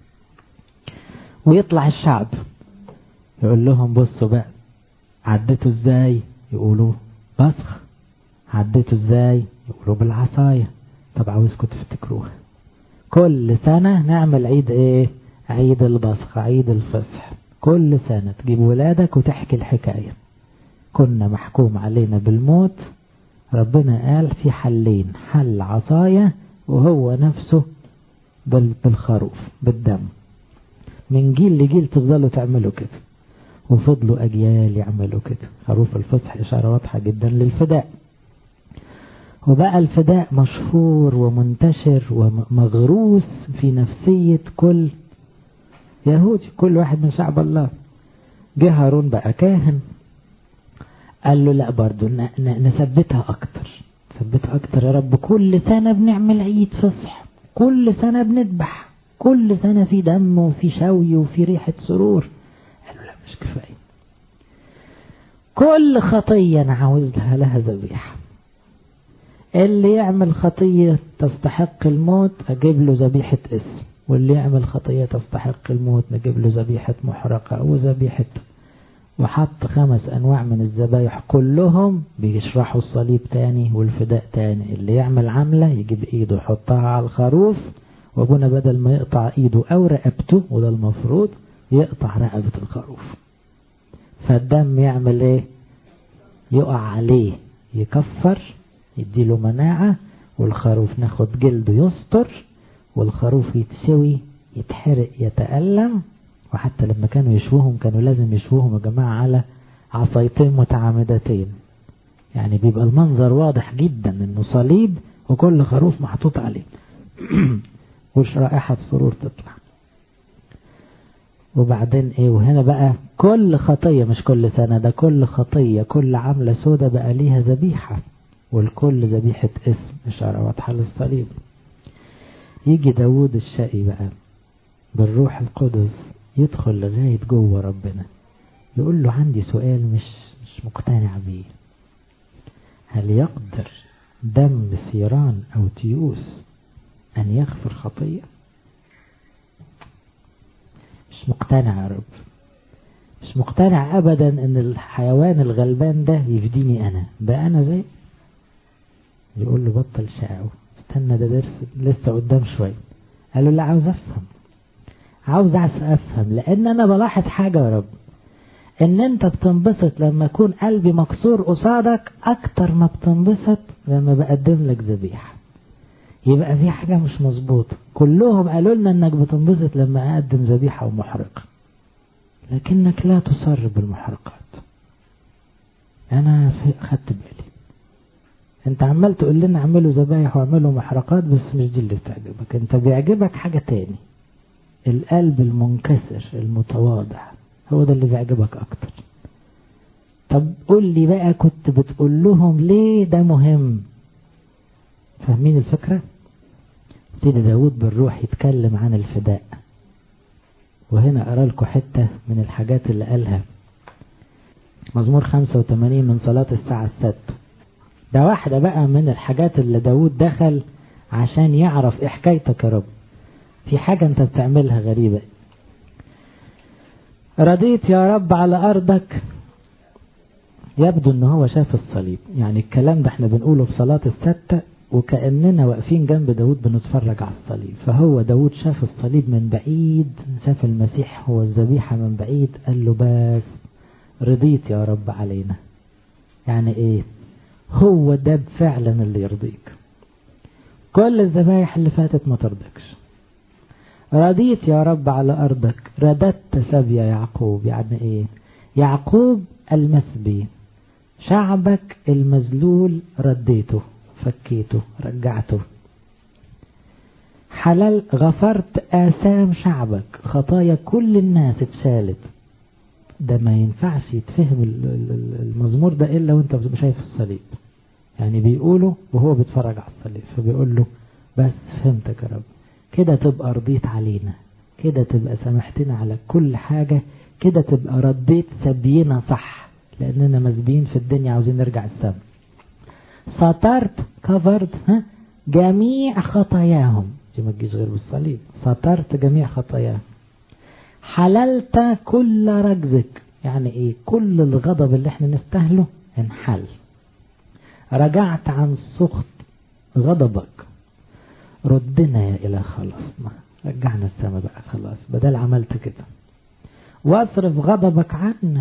ويطلع الشعب يقول لهم بصوا بقى عديتوا ازاي يقولوا بسخ عديتوا ازاي يقولوا بالعصاية طب عاوزكم تفتكروها كل سنة نعمل عيد ايه عيد البصخ عيد الفصح كل سنة تجيب ولادك وتحكي الحكاية كنا محكوم علينا بالموت ربنا قال في حلين حل عصاية وهو نفسه بالخروف بالدم من جيل لجيل تفضلوا تعملوا كده وفضلوا أجيال يعملوا كده خروف الفصح إشارة واضحة جدا للفداء وبقى الفداء مشهور ومنتشر ومغروس في نفسية كل يهودي كل واحد من شعب الله جه هارون بقى كاهن قال له لا برضو نثبتها اكتر نثبتها اكتر يا رب كل سنة بنعمل عيد فصح كل سنة بنذبح كل سنة في دم وفي شوي وفي ريحة سرور قالوا لا مش كفاية كل خطية انا عاوز لها لها ذبيحة اللي يعمل خطية تستحق الموت اجيب له ذبيحة اسم واللي يعمل خطية تستحق الموت نجيب له ذبيحة محرقة وذبيحة وحط خمس أنواع من الذبايح كلهم بيشرحوا الصليب تاني والفداء تاني اللي يعمل عملة يجيب إيده يحطها على الخروف وابونا بدل ما يقطع إيده أو رقبته وده المفروض يقطع رقبة الخروف فالدم يعمل إيه يقع عليه يكفر يديله مناعة والخروف ناخد جلده يستر والخروف يتسوي يتحرق يتألم وحتى لما كانوا يشوهم كانوا لازم يشوهم يا جماعة على عصايتين متعامدتين يعني بيبقى المنظر واضح جدا انه صليب وكل خروف محطوط عليه وش رائحة سرور تطلع وبعدين ايه وهنا بقى كل خطية مش كل سنة ده كل خطية كل عملة سودة بقى ليها ذبيحة والكل ذبيحة اسم إشارة واضحة للصليب يجي داود الشقي بقى بالروح القدس يدخل لغاية جوه ربنا يقول له عندي سؤال مش مش مقتنع بيه هل يقدر دم ثيران أو تيوس أن يغفر خطية مش مقتنع يا رب مش مقتنع أبدا أن الحيوان الغلبان ده يفديني أنا بقى أنا زي يقول له بطل شقاوة استنى ده درس لسه قدام شوية قال له لا عاوز افهم عاوز افهم لان انا بلاحظ حاجة يا رب ان انت بتنبسط لما يكون قلبي مكسور قصادك اكتر ما بتنبسط لما بقدم لك ذبيحة يبقى في حاجة مش مظبوطة كلهم قالوا لنا انك بتنبسط لما اقدم ذبيحة ومحرقة لكنك لا تصر بالمحرقات انا خدت بالي انت عمال تقول لنا اعملوا ذبايح واعملوا محرقات بس مش دي اللي بتعجبك انت بيعجبك حاجة تاني القلب المنكسر المتواضع هو ده اللي بيعجبك اكتر طب قول لي بقى كنت بتقول لهم ليه ده مهم فاهمين الفكرة ابتدي داود بالروح يتكلم عن الفداء وهنا أرى لكم حتة من الحاجات اللي قالها مزمور 85 من صلاة الساعة الست ده واحدة بقى من الحاجات اللي داود دخل عشان يعرف ايه حكايتك يا رب في حاجة انت بتعملها غريبة رضيت يا رب على أرضك يبدو ان هو شاف الصليب يعني الكلام ده احنا بنقوله في صلاة الستة وكأننا واقفين جنب داود بنتفرج على الصليب فهو داود شاف الصليب من بعيد شاف المسيح هو الذبيحة من بعيد قال له بس رضيت يا رب علينا يعني ايه هو ده فعلا اللي يرضيك كل الذبايح اللي فاتت ما ترضكش رضيت يا رب على أرضك رددت سبي يعقوب يعني ايه يعقوب المسبي شعبك المذلول رديته فكيته رجعته حلال غفرت آثام شعبك خطايا كل الناس اتشالت ده ما ينفعش يتفهم المزمور ده إلا وانت شايف الصليب يعني بيقوله وهو بيتفرج على الصليب فبيقول له بس فهمتك يا رب كده تبقى رضيت علينا كده تبقى سامحتنا على كل حاجة كده تبقى رديت سبينا صح لأننا مسبيين في الدنيا عاوزين نرجع السما سترت كفرت ها جميع خطاياهم دي ما تجيش غير بالصليب سترت جميع خطاياهم حللت كل رجزك يعني ايه كل الغضب اللي احنا نستاهله انحل رجعت عن سخط غضبك ردنا يا إلى خلاصنا رجعنا السما بقى خلاص بدل عملت كده واصرف غضبك عنا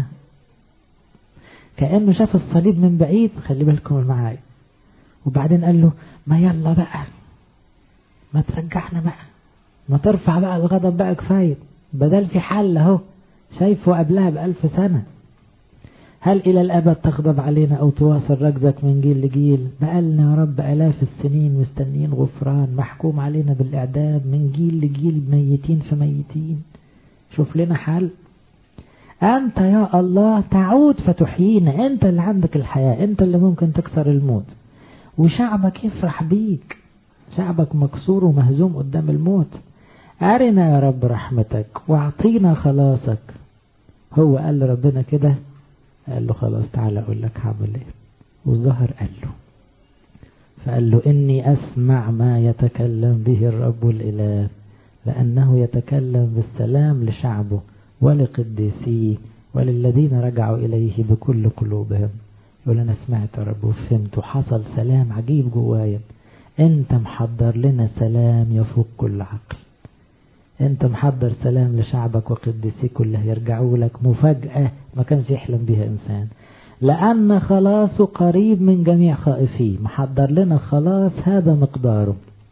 كأنه شاف الصليب من بعيد خلي بالكم معايا وبعدين قال له ما يلا بقى ما ترجعنا بقى ما ترفع بقى الغضب بقى كفاية بدل في حل اهو شايفه قبلها بألف سنة هل إلى الأبد تغضب علينا أو تواصل ركزك من جيل لجيل بقالنا يا رب ألاف السنين مستنيين غفران محكوم علينا بالإعدام من جيل لجيل ميتين في ميتين شوف لنا حل أنت يا الله تعود فتحيينا أنت اللي عندك الحياة أنت اللي ممكن تكسر الموت وشعبك يفرح بيك شعبك مكسور ومهزوم قدام الموت أرنا يا رب رحمتك واعطينا خلاصك هو قال لربنا كده قال له خلاص تعالى أقول لك هعمل إيه والظهر قال له فقال له إني أسمع ما يتكلم به الرب الإله لأنه يتكلم بالسلام لشعبه ولقديسيه وللذين رجعوا إليه بكل قلوبهم يقول أنا سمعت يا رب وفهمت وحصل سلام عجيب جوايا أنت محضر لنا سلام يفوق كل عقل أنت محضر سلام لشعبك وقديسيه كله يرجعوا لك مفاجأة ما كانش يحلم بها إنسان لأن خلاصه قريب من جميع خائفيه محضر لنا خلاص هذا مقداره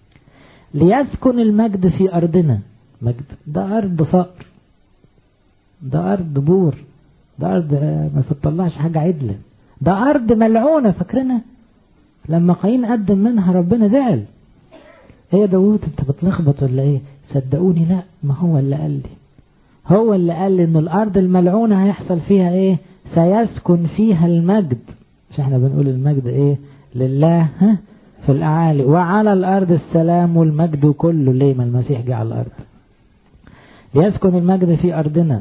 ليسكن المجد في أرضنا مجد ده أرض فقر ده أرض بور ده أرض ما تطلعش حاجة عدلة ده أرض ملعونة فاكرنا لما قايين قدم منها ربنا زعل ايه يا داوود انت بتلخبط ولا ايه صدقوني لا ما هو اللي قال لي هو اللي قال لي ان الارض الملعونة هيحصل فيها ايه سيسكن فيها المجد مش احنا بنقول المجد ايه لله ها في الاعالي وعلى الارض السلام والمجد كله ليه ما المسيح جه على الارض ليسكن المجد في ارضنا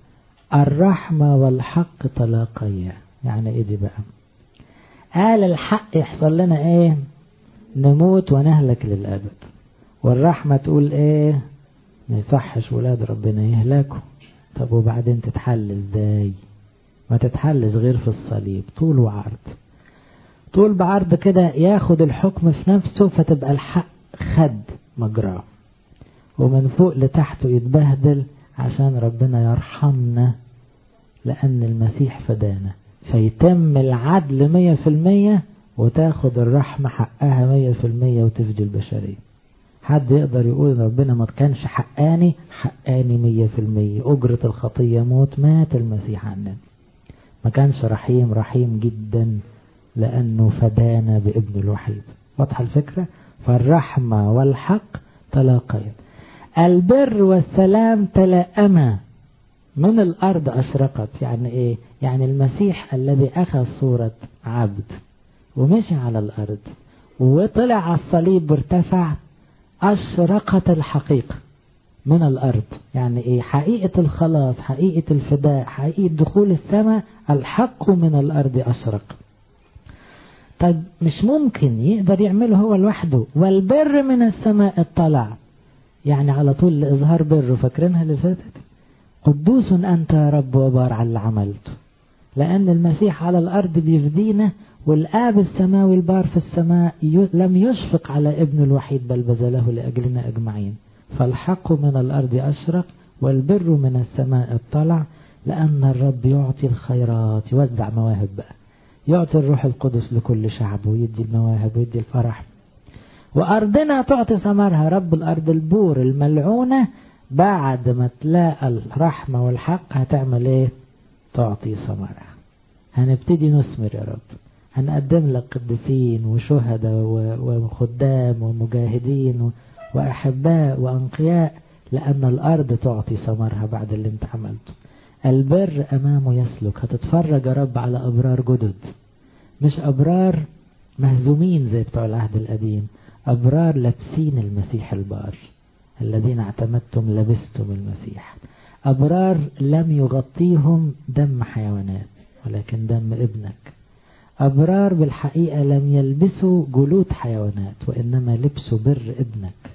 الرحمة والحق تلاقيا يعني ايه دي بقى قال الحق يحصل لنا ايه نموت ونهلك للأبد والرحمة تقول ايه ما يصحش ولاد ربنا يهلكوا طب وبعدين تتحل ازاي ما تتحلش غير في الصليب طول وعرض طول بعرض كده ياخد الحكم في نفسه فتبقى الحق خد مجراه ومن فوق لتحته يتبهدل عشان ربنا يرحمنا لأن المسيح فدانا فيتم العدل مية في المية وتاخد الرحمة حقها مية في المية وتفدي البشرية حد يقدر يقول ربنا ما كانش حقاني حقاني مية في المية أجرة الخطية موت مات المسيح عننا ما كانش رحيم رحيم جدا لأنه فدانا بابن الوحيد واضحة الفكرة فالرحمة والحق تلاقيا البر والسلام تلائما من الأرض أشرقت يعني إيه يعني المسيح الذي أخذ صورة عبد ومشي على الأرض وطلع على الصليب وارتفع أشرقت الحقيقة من الأرض يعني إيه حقيقة الخلاص حقيقة الفداء حقيقة دخول السماء الحق من الأرض أشرق طيب مش ممكن يقدر يعمله هو لوحده والبر من السماء اطلع يعني على طول لإظهار بره فاكرينها اللي فاتت قدوس أنت يا رب وبار على اللي عملته لأن المسيح على الأرض بيفدينا والآب السماوي البار في السماء لم يشفق على ابن الوحيد بل بذله لأجلنا أجمعين فالحق من الأرض أشرق والبر من السماء اطلع لأن الرب يعطي الخيرات يوزع مواهب بقى يعطي الروح القدس لكل شعبه ويدي المواهب ويدي الفرح وأرضنا تعطي ثمرها رب الأرض البور الملعونة بعد ما تلاقى الرحمة والحق هتعمل ايه تعطي ثمرها هنبتدي نثمر يا رب هنقدم لك قديسين وشهداء وخدام ومجاهدين وأحباء وأنقياء لأن الأرض تعطي ثمرها بعد اللي انت عملته البر أمامه يسلك هتتفرج يا رب على أبرار جدد مش أبرار مهزومين زي بتوع العهد القديم أبرار لابسين المسيح البار الذين اعتمدتم لبستم المسيح أبرار لم يغطيهم دم حيوانات ولكن دم ابنك أبرار بالحقيقة لم يلبسوا جلود حيوانات وإنما لبسوا بر ابنك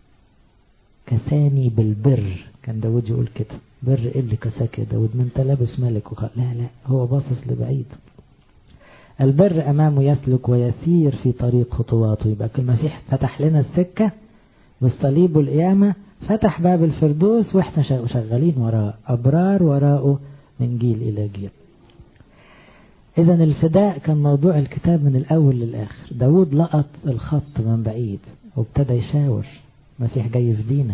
كساني بالبر كان داود يقول كده بر ايه اللي كساك يا داود ما انت لابس ملك وقال لا لا هو باصص لبعيد البر أمامه يسلك ويسير في طريق خطواته يبقى المسيح فتح لنا السكة بالصليب والقيامة فتح باب الفردوس واحنا شغالين وراه أبرار وراءه من جيل إلى جيل إذا الفداء كان موضوع الكتاب من الأول للآخر داود لقط الخط من بعيد وابتدى يشاور المسيح جاي يفدينا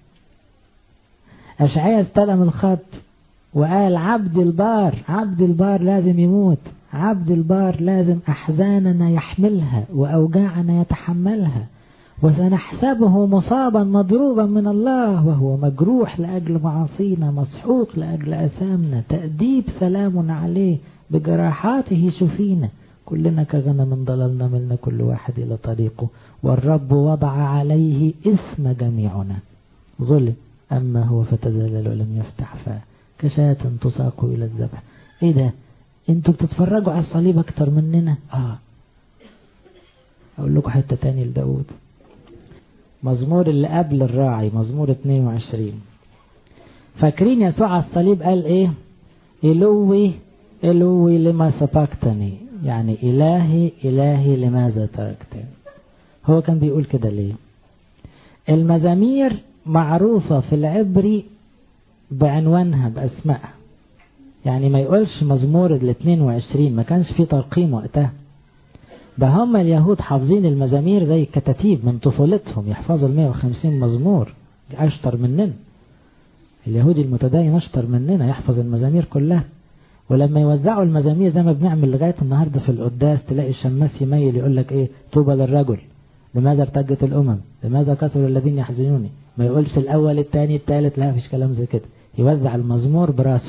أشعياء استلم الخط وقال عبد البار عبد البار لازم يموت عبد البار لازم أحزاننا يحملها وأوجاعنا يتحملها وسنحسبه مصابا مضروبا من الله وهو مجروح لأجل معاصينا مسحوق لأجل أثامنا تأديب سلام عليه بجراحاته شفينا كلنا كغنم ضللنا ملنا كل واحد إلى طريقه والرب وضع عليه اسم جميعنا ظلم أما هو فتذلل ولم يفتح فاه كشاة تساق إلى الذبح إيه ده انتوا بتتفرجوا على الصليب أكتر مننا آه أقول لكم حتة تاني لداود مزمور اللي قبل الراعي مزمور 22 فاكرين يسوع على الصليب قال ايه إلوي إلوي لما سبقتني يعني إلهي إلهي لماذا تركتني هو كان بيقول كده ليه المزامير معروفة في العبري بعنوانها بأسمائها يعني ما يقولش مزمور ال 22 ما كانش في ترقيم وقتها ده هم اليهود حافظين المزامير زي الكتاتيب من طفولتهم يحفظوا ال 150 مزمور أشطر مننا اليهودي المتدين أشطر مننا يحفظ المزامير كلها ولما يوزعوا المزامير زي ما بنعمل لغاية النهاردة في القداس تلاقي الشماس يميل يقول لك ايه طوبى للرجل لماذا ارتجت الأمم لماذا كثروا الذين يحزنوني ما يقولش الأول الثاني الثالث لا فيش كلام زي كده يوزع المزمور براسه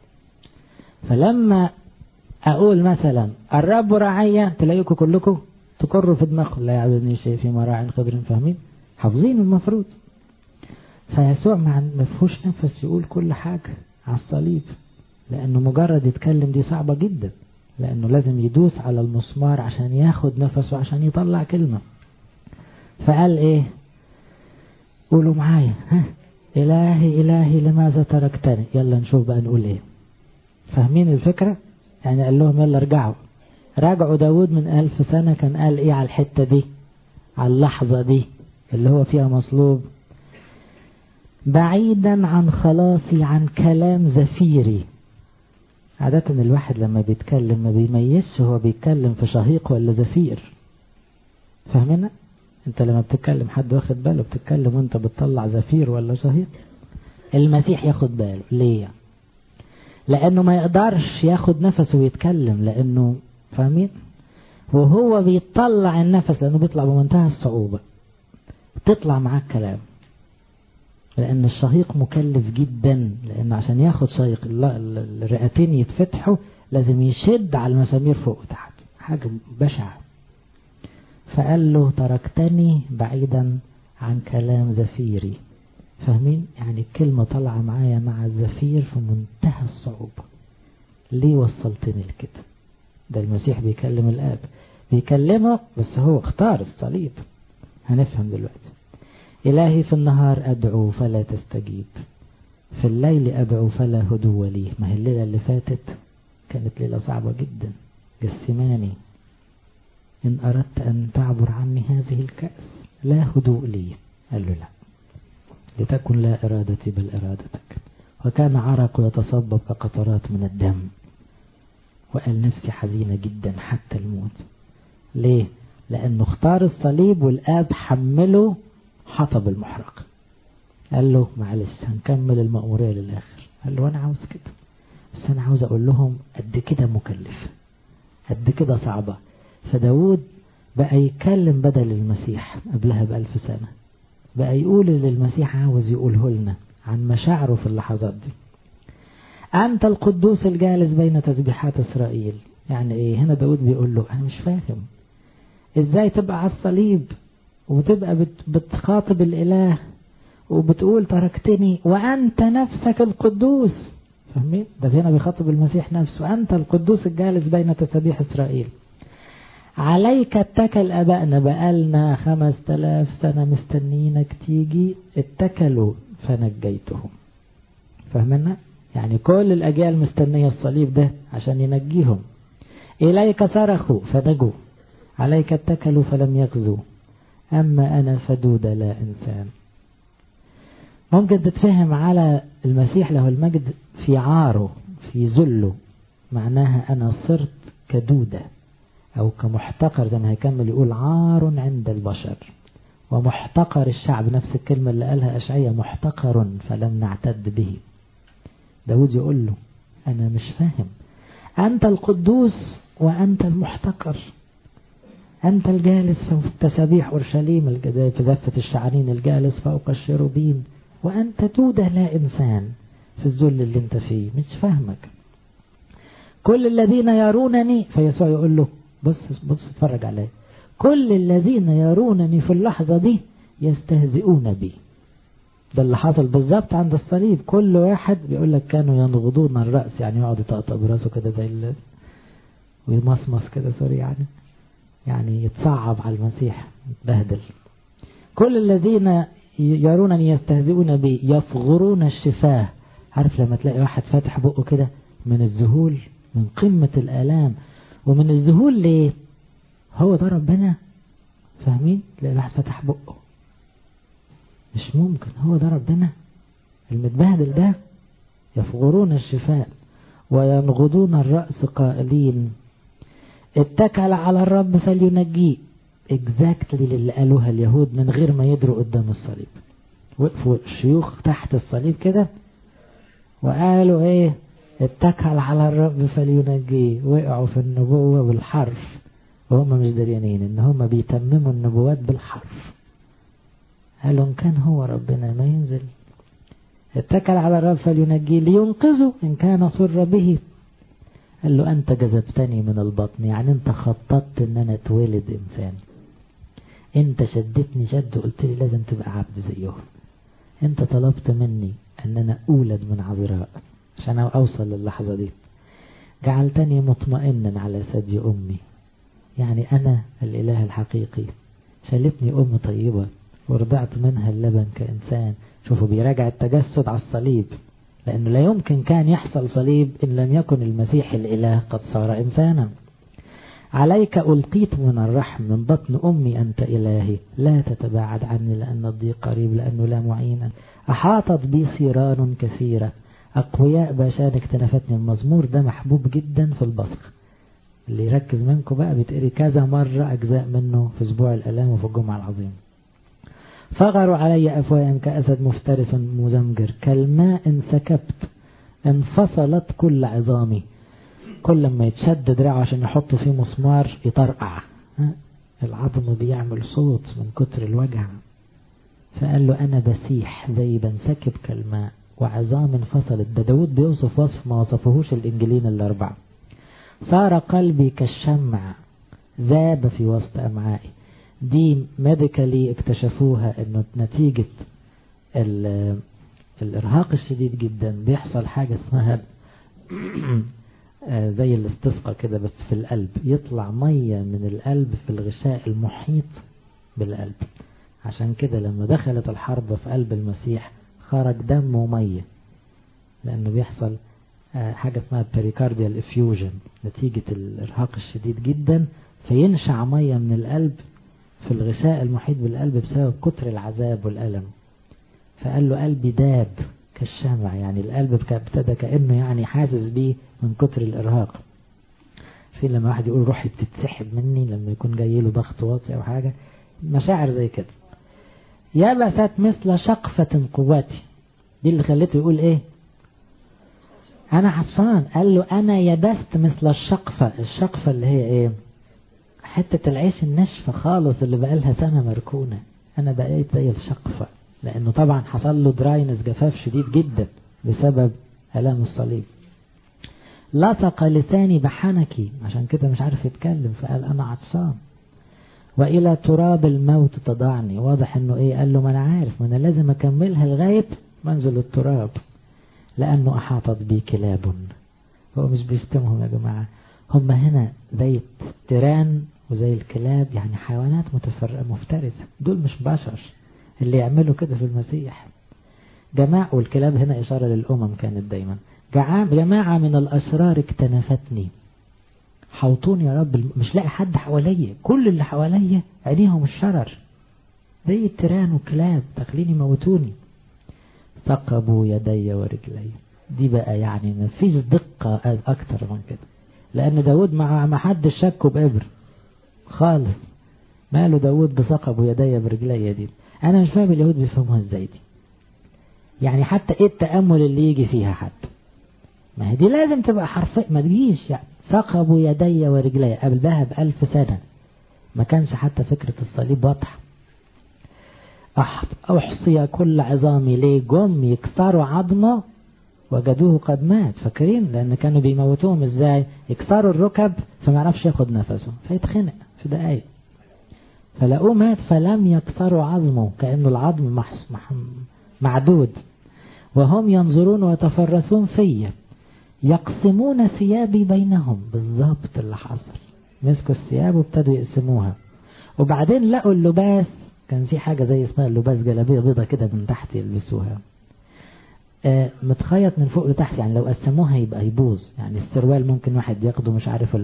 فلما أقول مثلا الرب رعية تلاقيكم كلكم تقروا في دماغكم لا يعبدني شيء في مراع خضر فاهمين حافظين المفروض فيسوع ما فيهوش نفس يقول كل حاجة على الصليب لأنه مجرد يتكلم دي صعبة جدا لأنه لازم يدوس على المسمار عشان ياخد نفسه عشان يطلع كلمة فقال ايه قولوا معايا ها إلهي إلهي لماذا تركتني يلا نشوف بقى نقول ايه فاهمين الفكرة يعني قال لهم يلا ارجعوا راجعوا داود من ألف سنة كان قال ايه على الحتة دي على اللحظة دي اللي هو فيها مصلوب بعيدا عن خلاصي عن كلام زفيري عادة الواحد لما بيتكلم ما بيميزش هو بيتكلم في شهيق ولا زفير فاهمنا انت لما بتتكلم حد واخد باله بتتكلم وانت بتطلع زفير ولا شهيق المسيح ياخد باله ليه لانه ما يقدرش ياخد نفسه ويتكلم لانه فاهمين وهو بيطلع النفس لانه بيطلع بمنتهى الصعوبة تطلع معاه الكلام لأن الشهيق مكلف جدا لأن عشان ياخد شهيق الرئتين يتفتحوا لازم يشد على المسامير فوق وتحت حاجة بشعة فقال له تركتني بعيدا عن كلام زفيري فاهمين يعني الكلمة طالعة معايا مع الزفير في منتهى الصعوبة ليه وصلتني لكده ده المسيح بيكلم الآب بيكلمه بس هو اختار الصليب هنفهم دلوقتي إلهي في النهار أدعو فلا تستجيب في الليل أدعو فلا هدوء لي ما هي الليلة اللي فاتت كانت ليلة صعبة جدا جسماني إن أردت أن تعبر عني هذه الكأس لا هدوء لي قال له لا لتكن لا إرادتي بل إرادتك وكان عرق يتصبب كقطرات من الدم وقال نفسي حزينة جدا حتى الموت ليه لأنه اختار الصليب والآب حمله حطب المحرق قال له معلش هنكمل المأمورية للآخر قال له أنا عاوز كده بس أنا عاوز أقول لهم قد كده مكلفة قد كده صعبة فداود بقى يتكلم بدل المسيح قبلها بألف سنة بقى يقول اللي المسيح عاوز يقوله لنا عن مشاعره في اللحظات دي أنت القدوس الجالس بين تسبيحات إسرائيل يعني إيه هنا داود بيقول له أنا مش فاهم إزاي تبقى على الصليب وتبقى بت بتخاطب الإله وبتقول تركتني وأنت نفسك القدوس فاهمين ده هنا بيخاطب المسيح نفسه أنت القدوس الجالس بين تسابيح إسرائيل عليك اتكل أبائنا بقالنا خمس تلاف سنة مستنينك تيجي اتكلوا فنجيتهم فاهمنا يعني كل الأجيال مستنية الصليب ده عشان ينجيهم إليك صرخوا فنجوا عليك اتكلوا فلم يغزوا أما أنا فدود لا إنسان ممكن تتفهم على المسيح له المجد في عاره في ذله معناها أنا صرت كدودة أو كمحتقر زي ما هيكمل يقول عار عند البشر ومحتقر الشعب نفس الكلمة اللي قالها أشعية محتقر فلم نعتد به داود يقول له أنا مش فاهم أنت القدوس وأنت المحتقر أنت الجالس في تسابيح أورشليم في زفة الشعرين الجالس فوق الشروبين وأنت تودة لا إنسان في الذل اللي انت فيه مش فاهمك كل الذين يرونني فيسوع يقول له بص بص اتفرج علي كل الذين يرونني في اللحظة دي يستهزئون بي ده اللي حصل بالظبط عند الصليب كل واحد بيقول لك كانوا ينغضون الرأس يعني يقعد يطقطق براسه كده زي ال... ويمصمص كده سوري يعني يعني يتصعب على المسيح يتبهدل كل الذين يرونني يستهزئون بي يفغرون الشفاه عارف لما تلاقي واحد فاتح بقه كده من الذهول من قمة الآلام ومن الذهول ليه هو ده ربنا فاهمين تلاقي واحد فتح بقه مش ممكن هو ده ربنا المتبهدل ده يفغرون الشفاء وينغضون الرأس قائلين اتكل على الرب فلينجيه اكزاكتلي اللي قالوها اليهود من غير ما يدروا قدام الصليب وقفوا الشيوخ تحت الصليب كده وقالوا ايه اتكل على الرب فلينجيه وقعوا في النبوة بالحرف وهم مش دريانين ان هم بيتمموا النبوات بالحرف قالوا ان كان هو ربنا ما ينزل اتكل على الرب فلينجيه لينقذه ان كان سر به قال له انت جذبتني من البطن يعني انت خططت ان انا اتولد انسان انت شدتني شد وقلت لي لازم تبقى عبد زيهم انت طلبت مني ان انا اولد من عذراء عشان اوصل للحظة دي جعلتني مطمئنا على ثدي امي يعني انا الاله الحقيقي شالتني ام طيبة ورضعت منها اللبن كإنسان شوفوا بيراجع التجسد على الصليب لأنه لا يمكن كان يحصل صليب إن لم يكن المسيح الإله قد صار إنسانا عليك ألقيت من الرحم من بطن أمي أنت إلهي لا تتباعد عني لأن الضيق قريب لأنه لا معينا أحاطت بي صيران كثيرة أقوياء باشان اكتنفتني المزمور ده محبوب جدا في البصخ اللي يركز منكم بقى بتقري كذا مرة أجزاء منه في أسبوع الألام وفي الجمعة العظيم فغروا علي أفواههم كأسد مفترس مزمجر كالماء انسكبت انفصلت كل عظامي كل ما يتشد دراعه عشان يحطوا فيه مسمار يطرقع العظم بيعمل صوت من كتر الوجع فقال له أنا بسيح زي بنسكب كالماء وعظام انفصلت ده داود بيوصف وصف ما وصفهوش الإنجيلين الأربعة صار قلبي كالشمع ذاب في وسط أمعائي دي ميديكالي اكتشفوها انه نتيجة الارهاق الشديد جدا بيحصل حاجة اسمها زي الاستسقى كده بس في القلب يطلع مية من القلب في الغشاء المحيط بالقلب عشان كده لما دخلت الحرب في قلب المسيح خرج دم ومية لانه بيحصل حاجة اسمها بريكارديال افيوجن نتيجة الارهاق الشديد جدا فينشع مية من القلب في الغشاء المحيط بالقلب بسبب كتر العذاب والألم فقال له قلبي داب كالشمع يعني القلب ابتدى كأنه يعني حاسس بيه من كتر الإرهاق في لما واحد يقول روحي بتتسحب مني لما يكون جاي له ضغط واطي أو حاجة مشاعر زي كده يبست مثل شقفة قوتي دي اللي خليته يقول ايه انا عطشان قال له انا يبست مثل الشقفة الشقفة اللي هي ايه حتة العيش الناشفة خالص اللي بقالها سنة مركونة أنا بقيت زي الشقفة لأنه طبعا حصل له دراينس جفاف شديد جدا بسبب ألام الصليب لصق لساني بحنكي عشان كده مش عارف يتكلم فقال أنا عطشان وإلى تراب الموت تضعني واضح إنه إيه قال له ما أنا عارف ما أنا لازم أكملها لغاية منزل التراب لأنه أحاطت بي كلاب هو مش بيشتمهم يا جماعة هم هنا زي التيران وزي الكلاب يعني حيوانات متفرقة مفترسة دول مش بشر اللي يعملوا كده في المسيح جماعة والكلاب هنا إشارة للأمم كانت دايما جماعة من الأشرار اكتنفتني حوطوني يا رب مش لاقي حد حواليا كل اللي حواليا عينيهم الشرر زي التيران والكلاب داخلين يموتوني ثقبوا يدي ورجلي دي بقى يعني ما فيش دقة أكتر من كده لأن داود مع ما حد شكه بإبر خالص ماله داود بثقب يدي برجلي دي أنا مش فاهم اليهود بيفهموها إزاي دي يعني حتى إيه التأمل اللي يجي فيها حد ما هي دي لازم تبقى حرفيا ما تجيش يعني ثقب يدي ورجلي قبلها بألف سنة ما كانش حتى فكرة الصليب واضحة أحصي كل عظامي ليه جم يكسروا عظمه وجدوه قد مات فاكرين لأن كانوا بيموتوهم ازاي يكسروا الركب فما عرفش ياخد نفسه فيتخنق في دقايق فلقوه مات فلم يكسروا عظمه كأنه العظم محس مح معدود وهم ينظرون ويتفرسون فيا يقسمون ثيابي بينهم بالظبط اللي حصل مسكوا الثياب وابتدوا يقسموها وبعدين لقوا اللباس كان في حاجة زي اسمها اللباس جلابية بيضة كده من تحت يلبسوها آه متخيط من فوق لتحت يعني لو قسموها يبقى يبوظ يعني السروال ممكن واحد ياخده مش عارف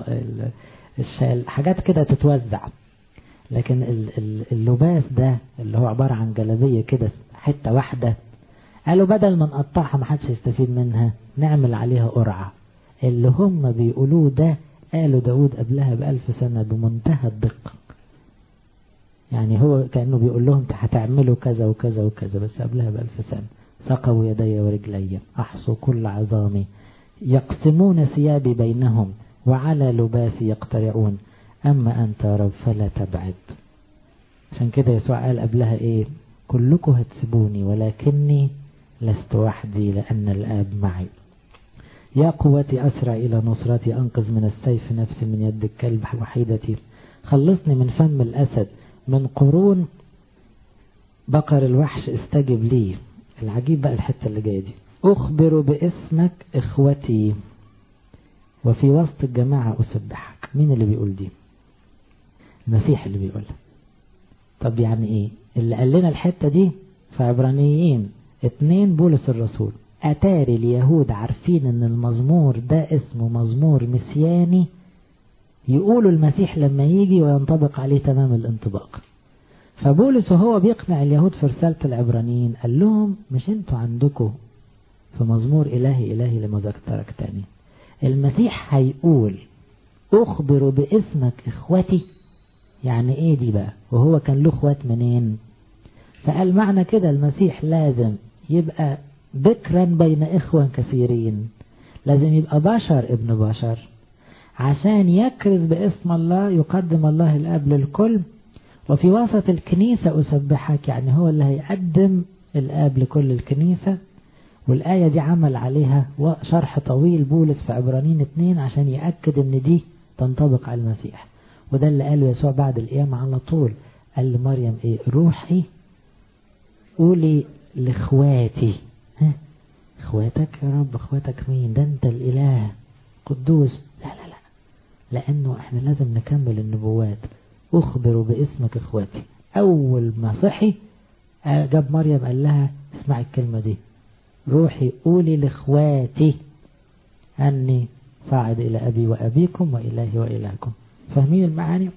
الشال حاجات كده تتوزع لكن اللباس ده اللي هو عبارة عن جلابية كده حتة واحدة قالوا بدل ما نقطعها ما حدش يستفيد منها نعمل عليها قرعة اللي هم بيقولوه ده قالوا داود قبلها بألف سنة بمنتهى الدقة يعني هو كأنه بيقول لهم هتعملوا كذا وكذا وكذا بس قبلها بألف سنة ثقوا يدي ورجلي أحصوا كل عظامي يقسمون ثيابي بينهم وعلى لباسي يقترعون أما أنت يا رب فلا تبعد عشان كده يسوع قال قبلها إيه كلكم هتسيبوني ولكني لست وحدي لأن الآب معي يا قوتي أسرع إلى نصرتي أنقذ من السيف نفسي من يد الكلب وحيدتي خلصني من فم الأسد من قرون بقر الوحش استجب لي العجيب بقى الحتة اللي جاية دي أخبر باسمك إخوتي وفي وسط الجماعة أسبحك مين اللي بيقول دي المسيح اللي بيقولها طب يعني ايه اللي قال لنا الحتة دي في عبرانيين اتنين بولس الرسول أتاري اليهود عارفين ان المزمور ده اسمه مزمور مسياني يقولوا المسيح لما يجي وينطبق عليه تمام الانطباق فبولس وهو بيقنع اليهود في رسالة العبرانيين قال لهم مش انتوا عندكم في مزمور إلهي إلهي لما ذكرتك تاني المسيح هيقول أخبر باسمك إخوتي يعني إيه دي بقى وهو كان له إخوات منين فقال معنى كده المسيح لازم يبقى بكرا بين إخوة كثيرين لازم يبقى بشر ابن بشر عشان يكرز باسم الله يقدم الله الأب للكل وفي وسط الكنيسة أسبحك يعني هو اللي هيقدم الآب لكل الكنيسة والآية دي عمل عليها شرح طويل بولس في عبرانين اتنين عشان يأكد ان دي تنطبق على المسيح وده اللي قاله يسوع بعد القيامة على طول قال لمريم ايه روحي قولي لاخواتي ها اخواتك يا رب اخواتك مين ده انت الاله قدوس لا لا لا لانه احنا لازم نكمل النبوات اخبر باسمك اخواتي اول ما صحي جاب مريم قال لها اسمعي الكلمة دي روحي قولي لاخواتي أني صاعد إلى أبي وأبيكم وإلهي وإلهكم فاهمين المعاني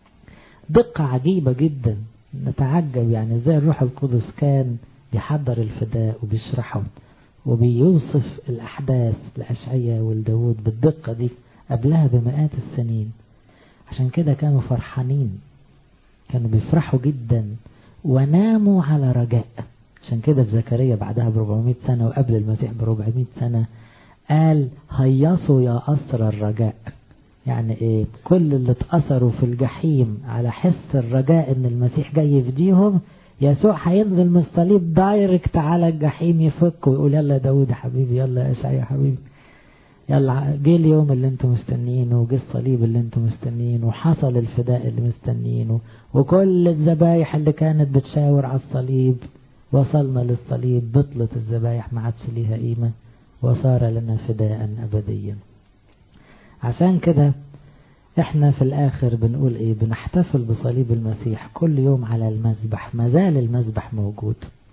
دقة عجيبة جدا نتعجب يعني ازاي الروح القدس كان بيحضر الفداء وبيشرحه وبيوصف الأحداث لأشعية ولداود بالدقة دي قبلها بمئات السنين عشان كده كانوا فرحانين كانوا بيفرحوا جدا وناموا على رجاء عشان كده في زكريا بعدها ب 400 سنة وقبل المسيح ب 400 سنة قال هيصوا يا أسر الرجاء يعني ايه كل اللي اتأثروا في الجحيم على حس الرجاء ان المسيح جاي يفديهم يسوع هينزل من الصليب دايركت على الجحيم يفك ويقول يلا يا داود يا حبيبي يلا يا اشعيا يا حبيبي يلا جه اليوم اللي انتم مستنيينه وجه الصليب اللي انتم مستنيينه وحصل الفداء اللي مستنيينه وكل الذبايح اللي كانت بتشاور على الصليب وصلنا للصليب بطلت الذبايح ما عادش ليها قيمة وصار لنا فداء أبديا عشان كده احنا في الاخر بنقول ايه بنحتفل بصليب المسيح كل يوم على المذبح ما زال المذبح موجود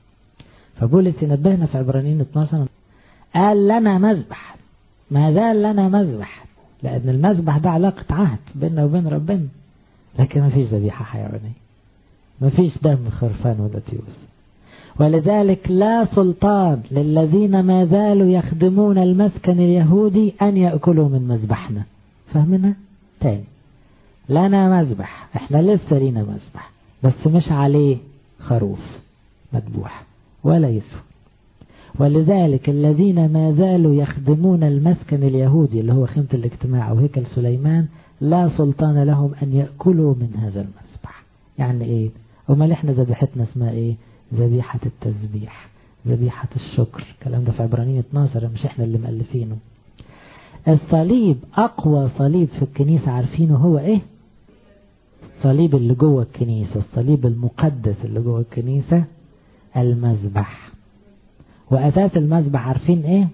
فبولس ينبهنا في عبرانيين 12 قال لنا مذبح ما زال لنا مذبح لان المذبح ده علاقة عهد بيننا وبين ربنا لكن ما فيش ذبيحة حيوانية ما فيش دم خرفان ولا تيوس ولذلك لا سلطان للذين ما زالوا يخدمون المسكن اليهودي أن يأكلوا من مذبحنا فهمنا تاني لنا مذبح احنا لسه لينا مذبح بس مش عليه خروف مذبوح ولا يسوى ولذلك الذين ما زالوا يخدمون المسكن اليهودي اللي هو خيمة الاجتماع وهيكل سليمان لا سلطان لهم أن يأكلوا من هذا المذبح يعني ايه امال احنا ذبيحتنا اسمها ايه ذبيحة التسبيح ذبيحة الشكر الكلام ده في عبرانية 12 مش احنا اللي مؤلفينه الصليب أقوى صليب في الكنيسة عارفينه هو ايه الصليب اللي جوه الكنيسة الصليب المقدس اللي جوه الكنيسة المذبح وأساس المذبح عارفين ايه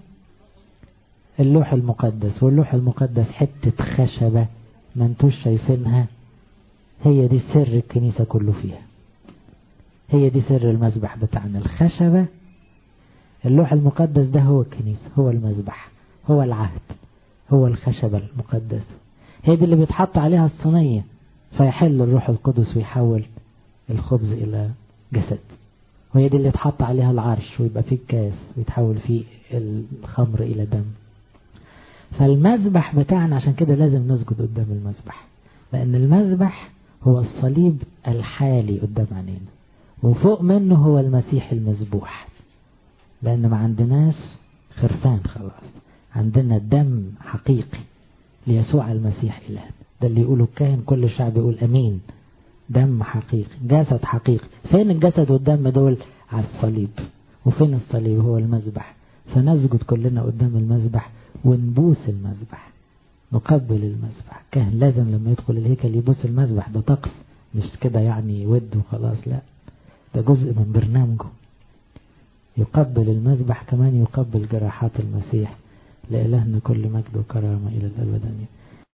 اللوح المقدس واللوح المقدس حتة خشبة ما انتوش شايفينها هي دي سر الكنيسة كله فيها هي دي سر المذبح بتاعنا الخشبة اللوح المقدس ده هو الكنيسة هو المذبح هو العهد هو الخشبة المقدسة هي دي اللي بيتحط عليها الصينية فيحل الروح القدس ويحول الخبز إلى جسد وهي دي اللي يتحط عليها العرش ويبقى فيه الكاس ويتحول فيه الخمر إلى دم فالمذبح بتاعنا عشان كده لازم نسجد قدام المذبح لأن المذبح هو الصليب الحالي قدام عينينا وفوق منه هو المسيح المذبوح لأن ما عندناش خرفان خلاص عندنا دم حقيقي ليسوع المسيح إله ده اللي يقوله الكاهن كل الشعب يقول أمين دم حقيقي جسد حقيقي فين الجسد والدم دول على الصليب وفين الصليب هو المذبح فنسجد كلنا قدام المذبح ونبوس المذبح نقبل المذبح كان لازم لما يدخل الهيكل يبوس المذبح ده طقس مش كده يعني ود وخلاص لا ده جزء من برنامجه يقبل المذبح كمان يقبل جراحات المسيح لإلهنا كل مجد وكرامة إلى الأبد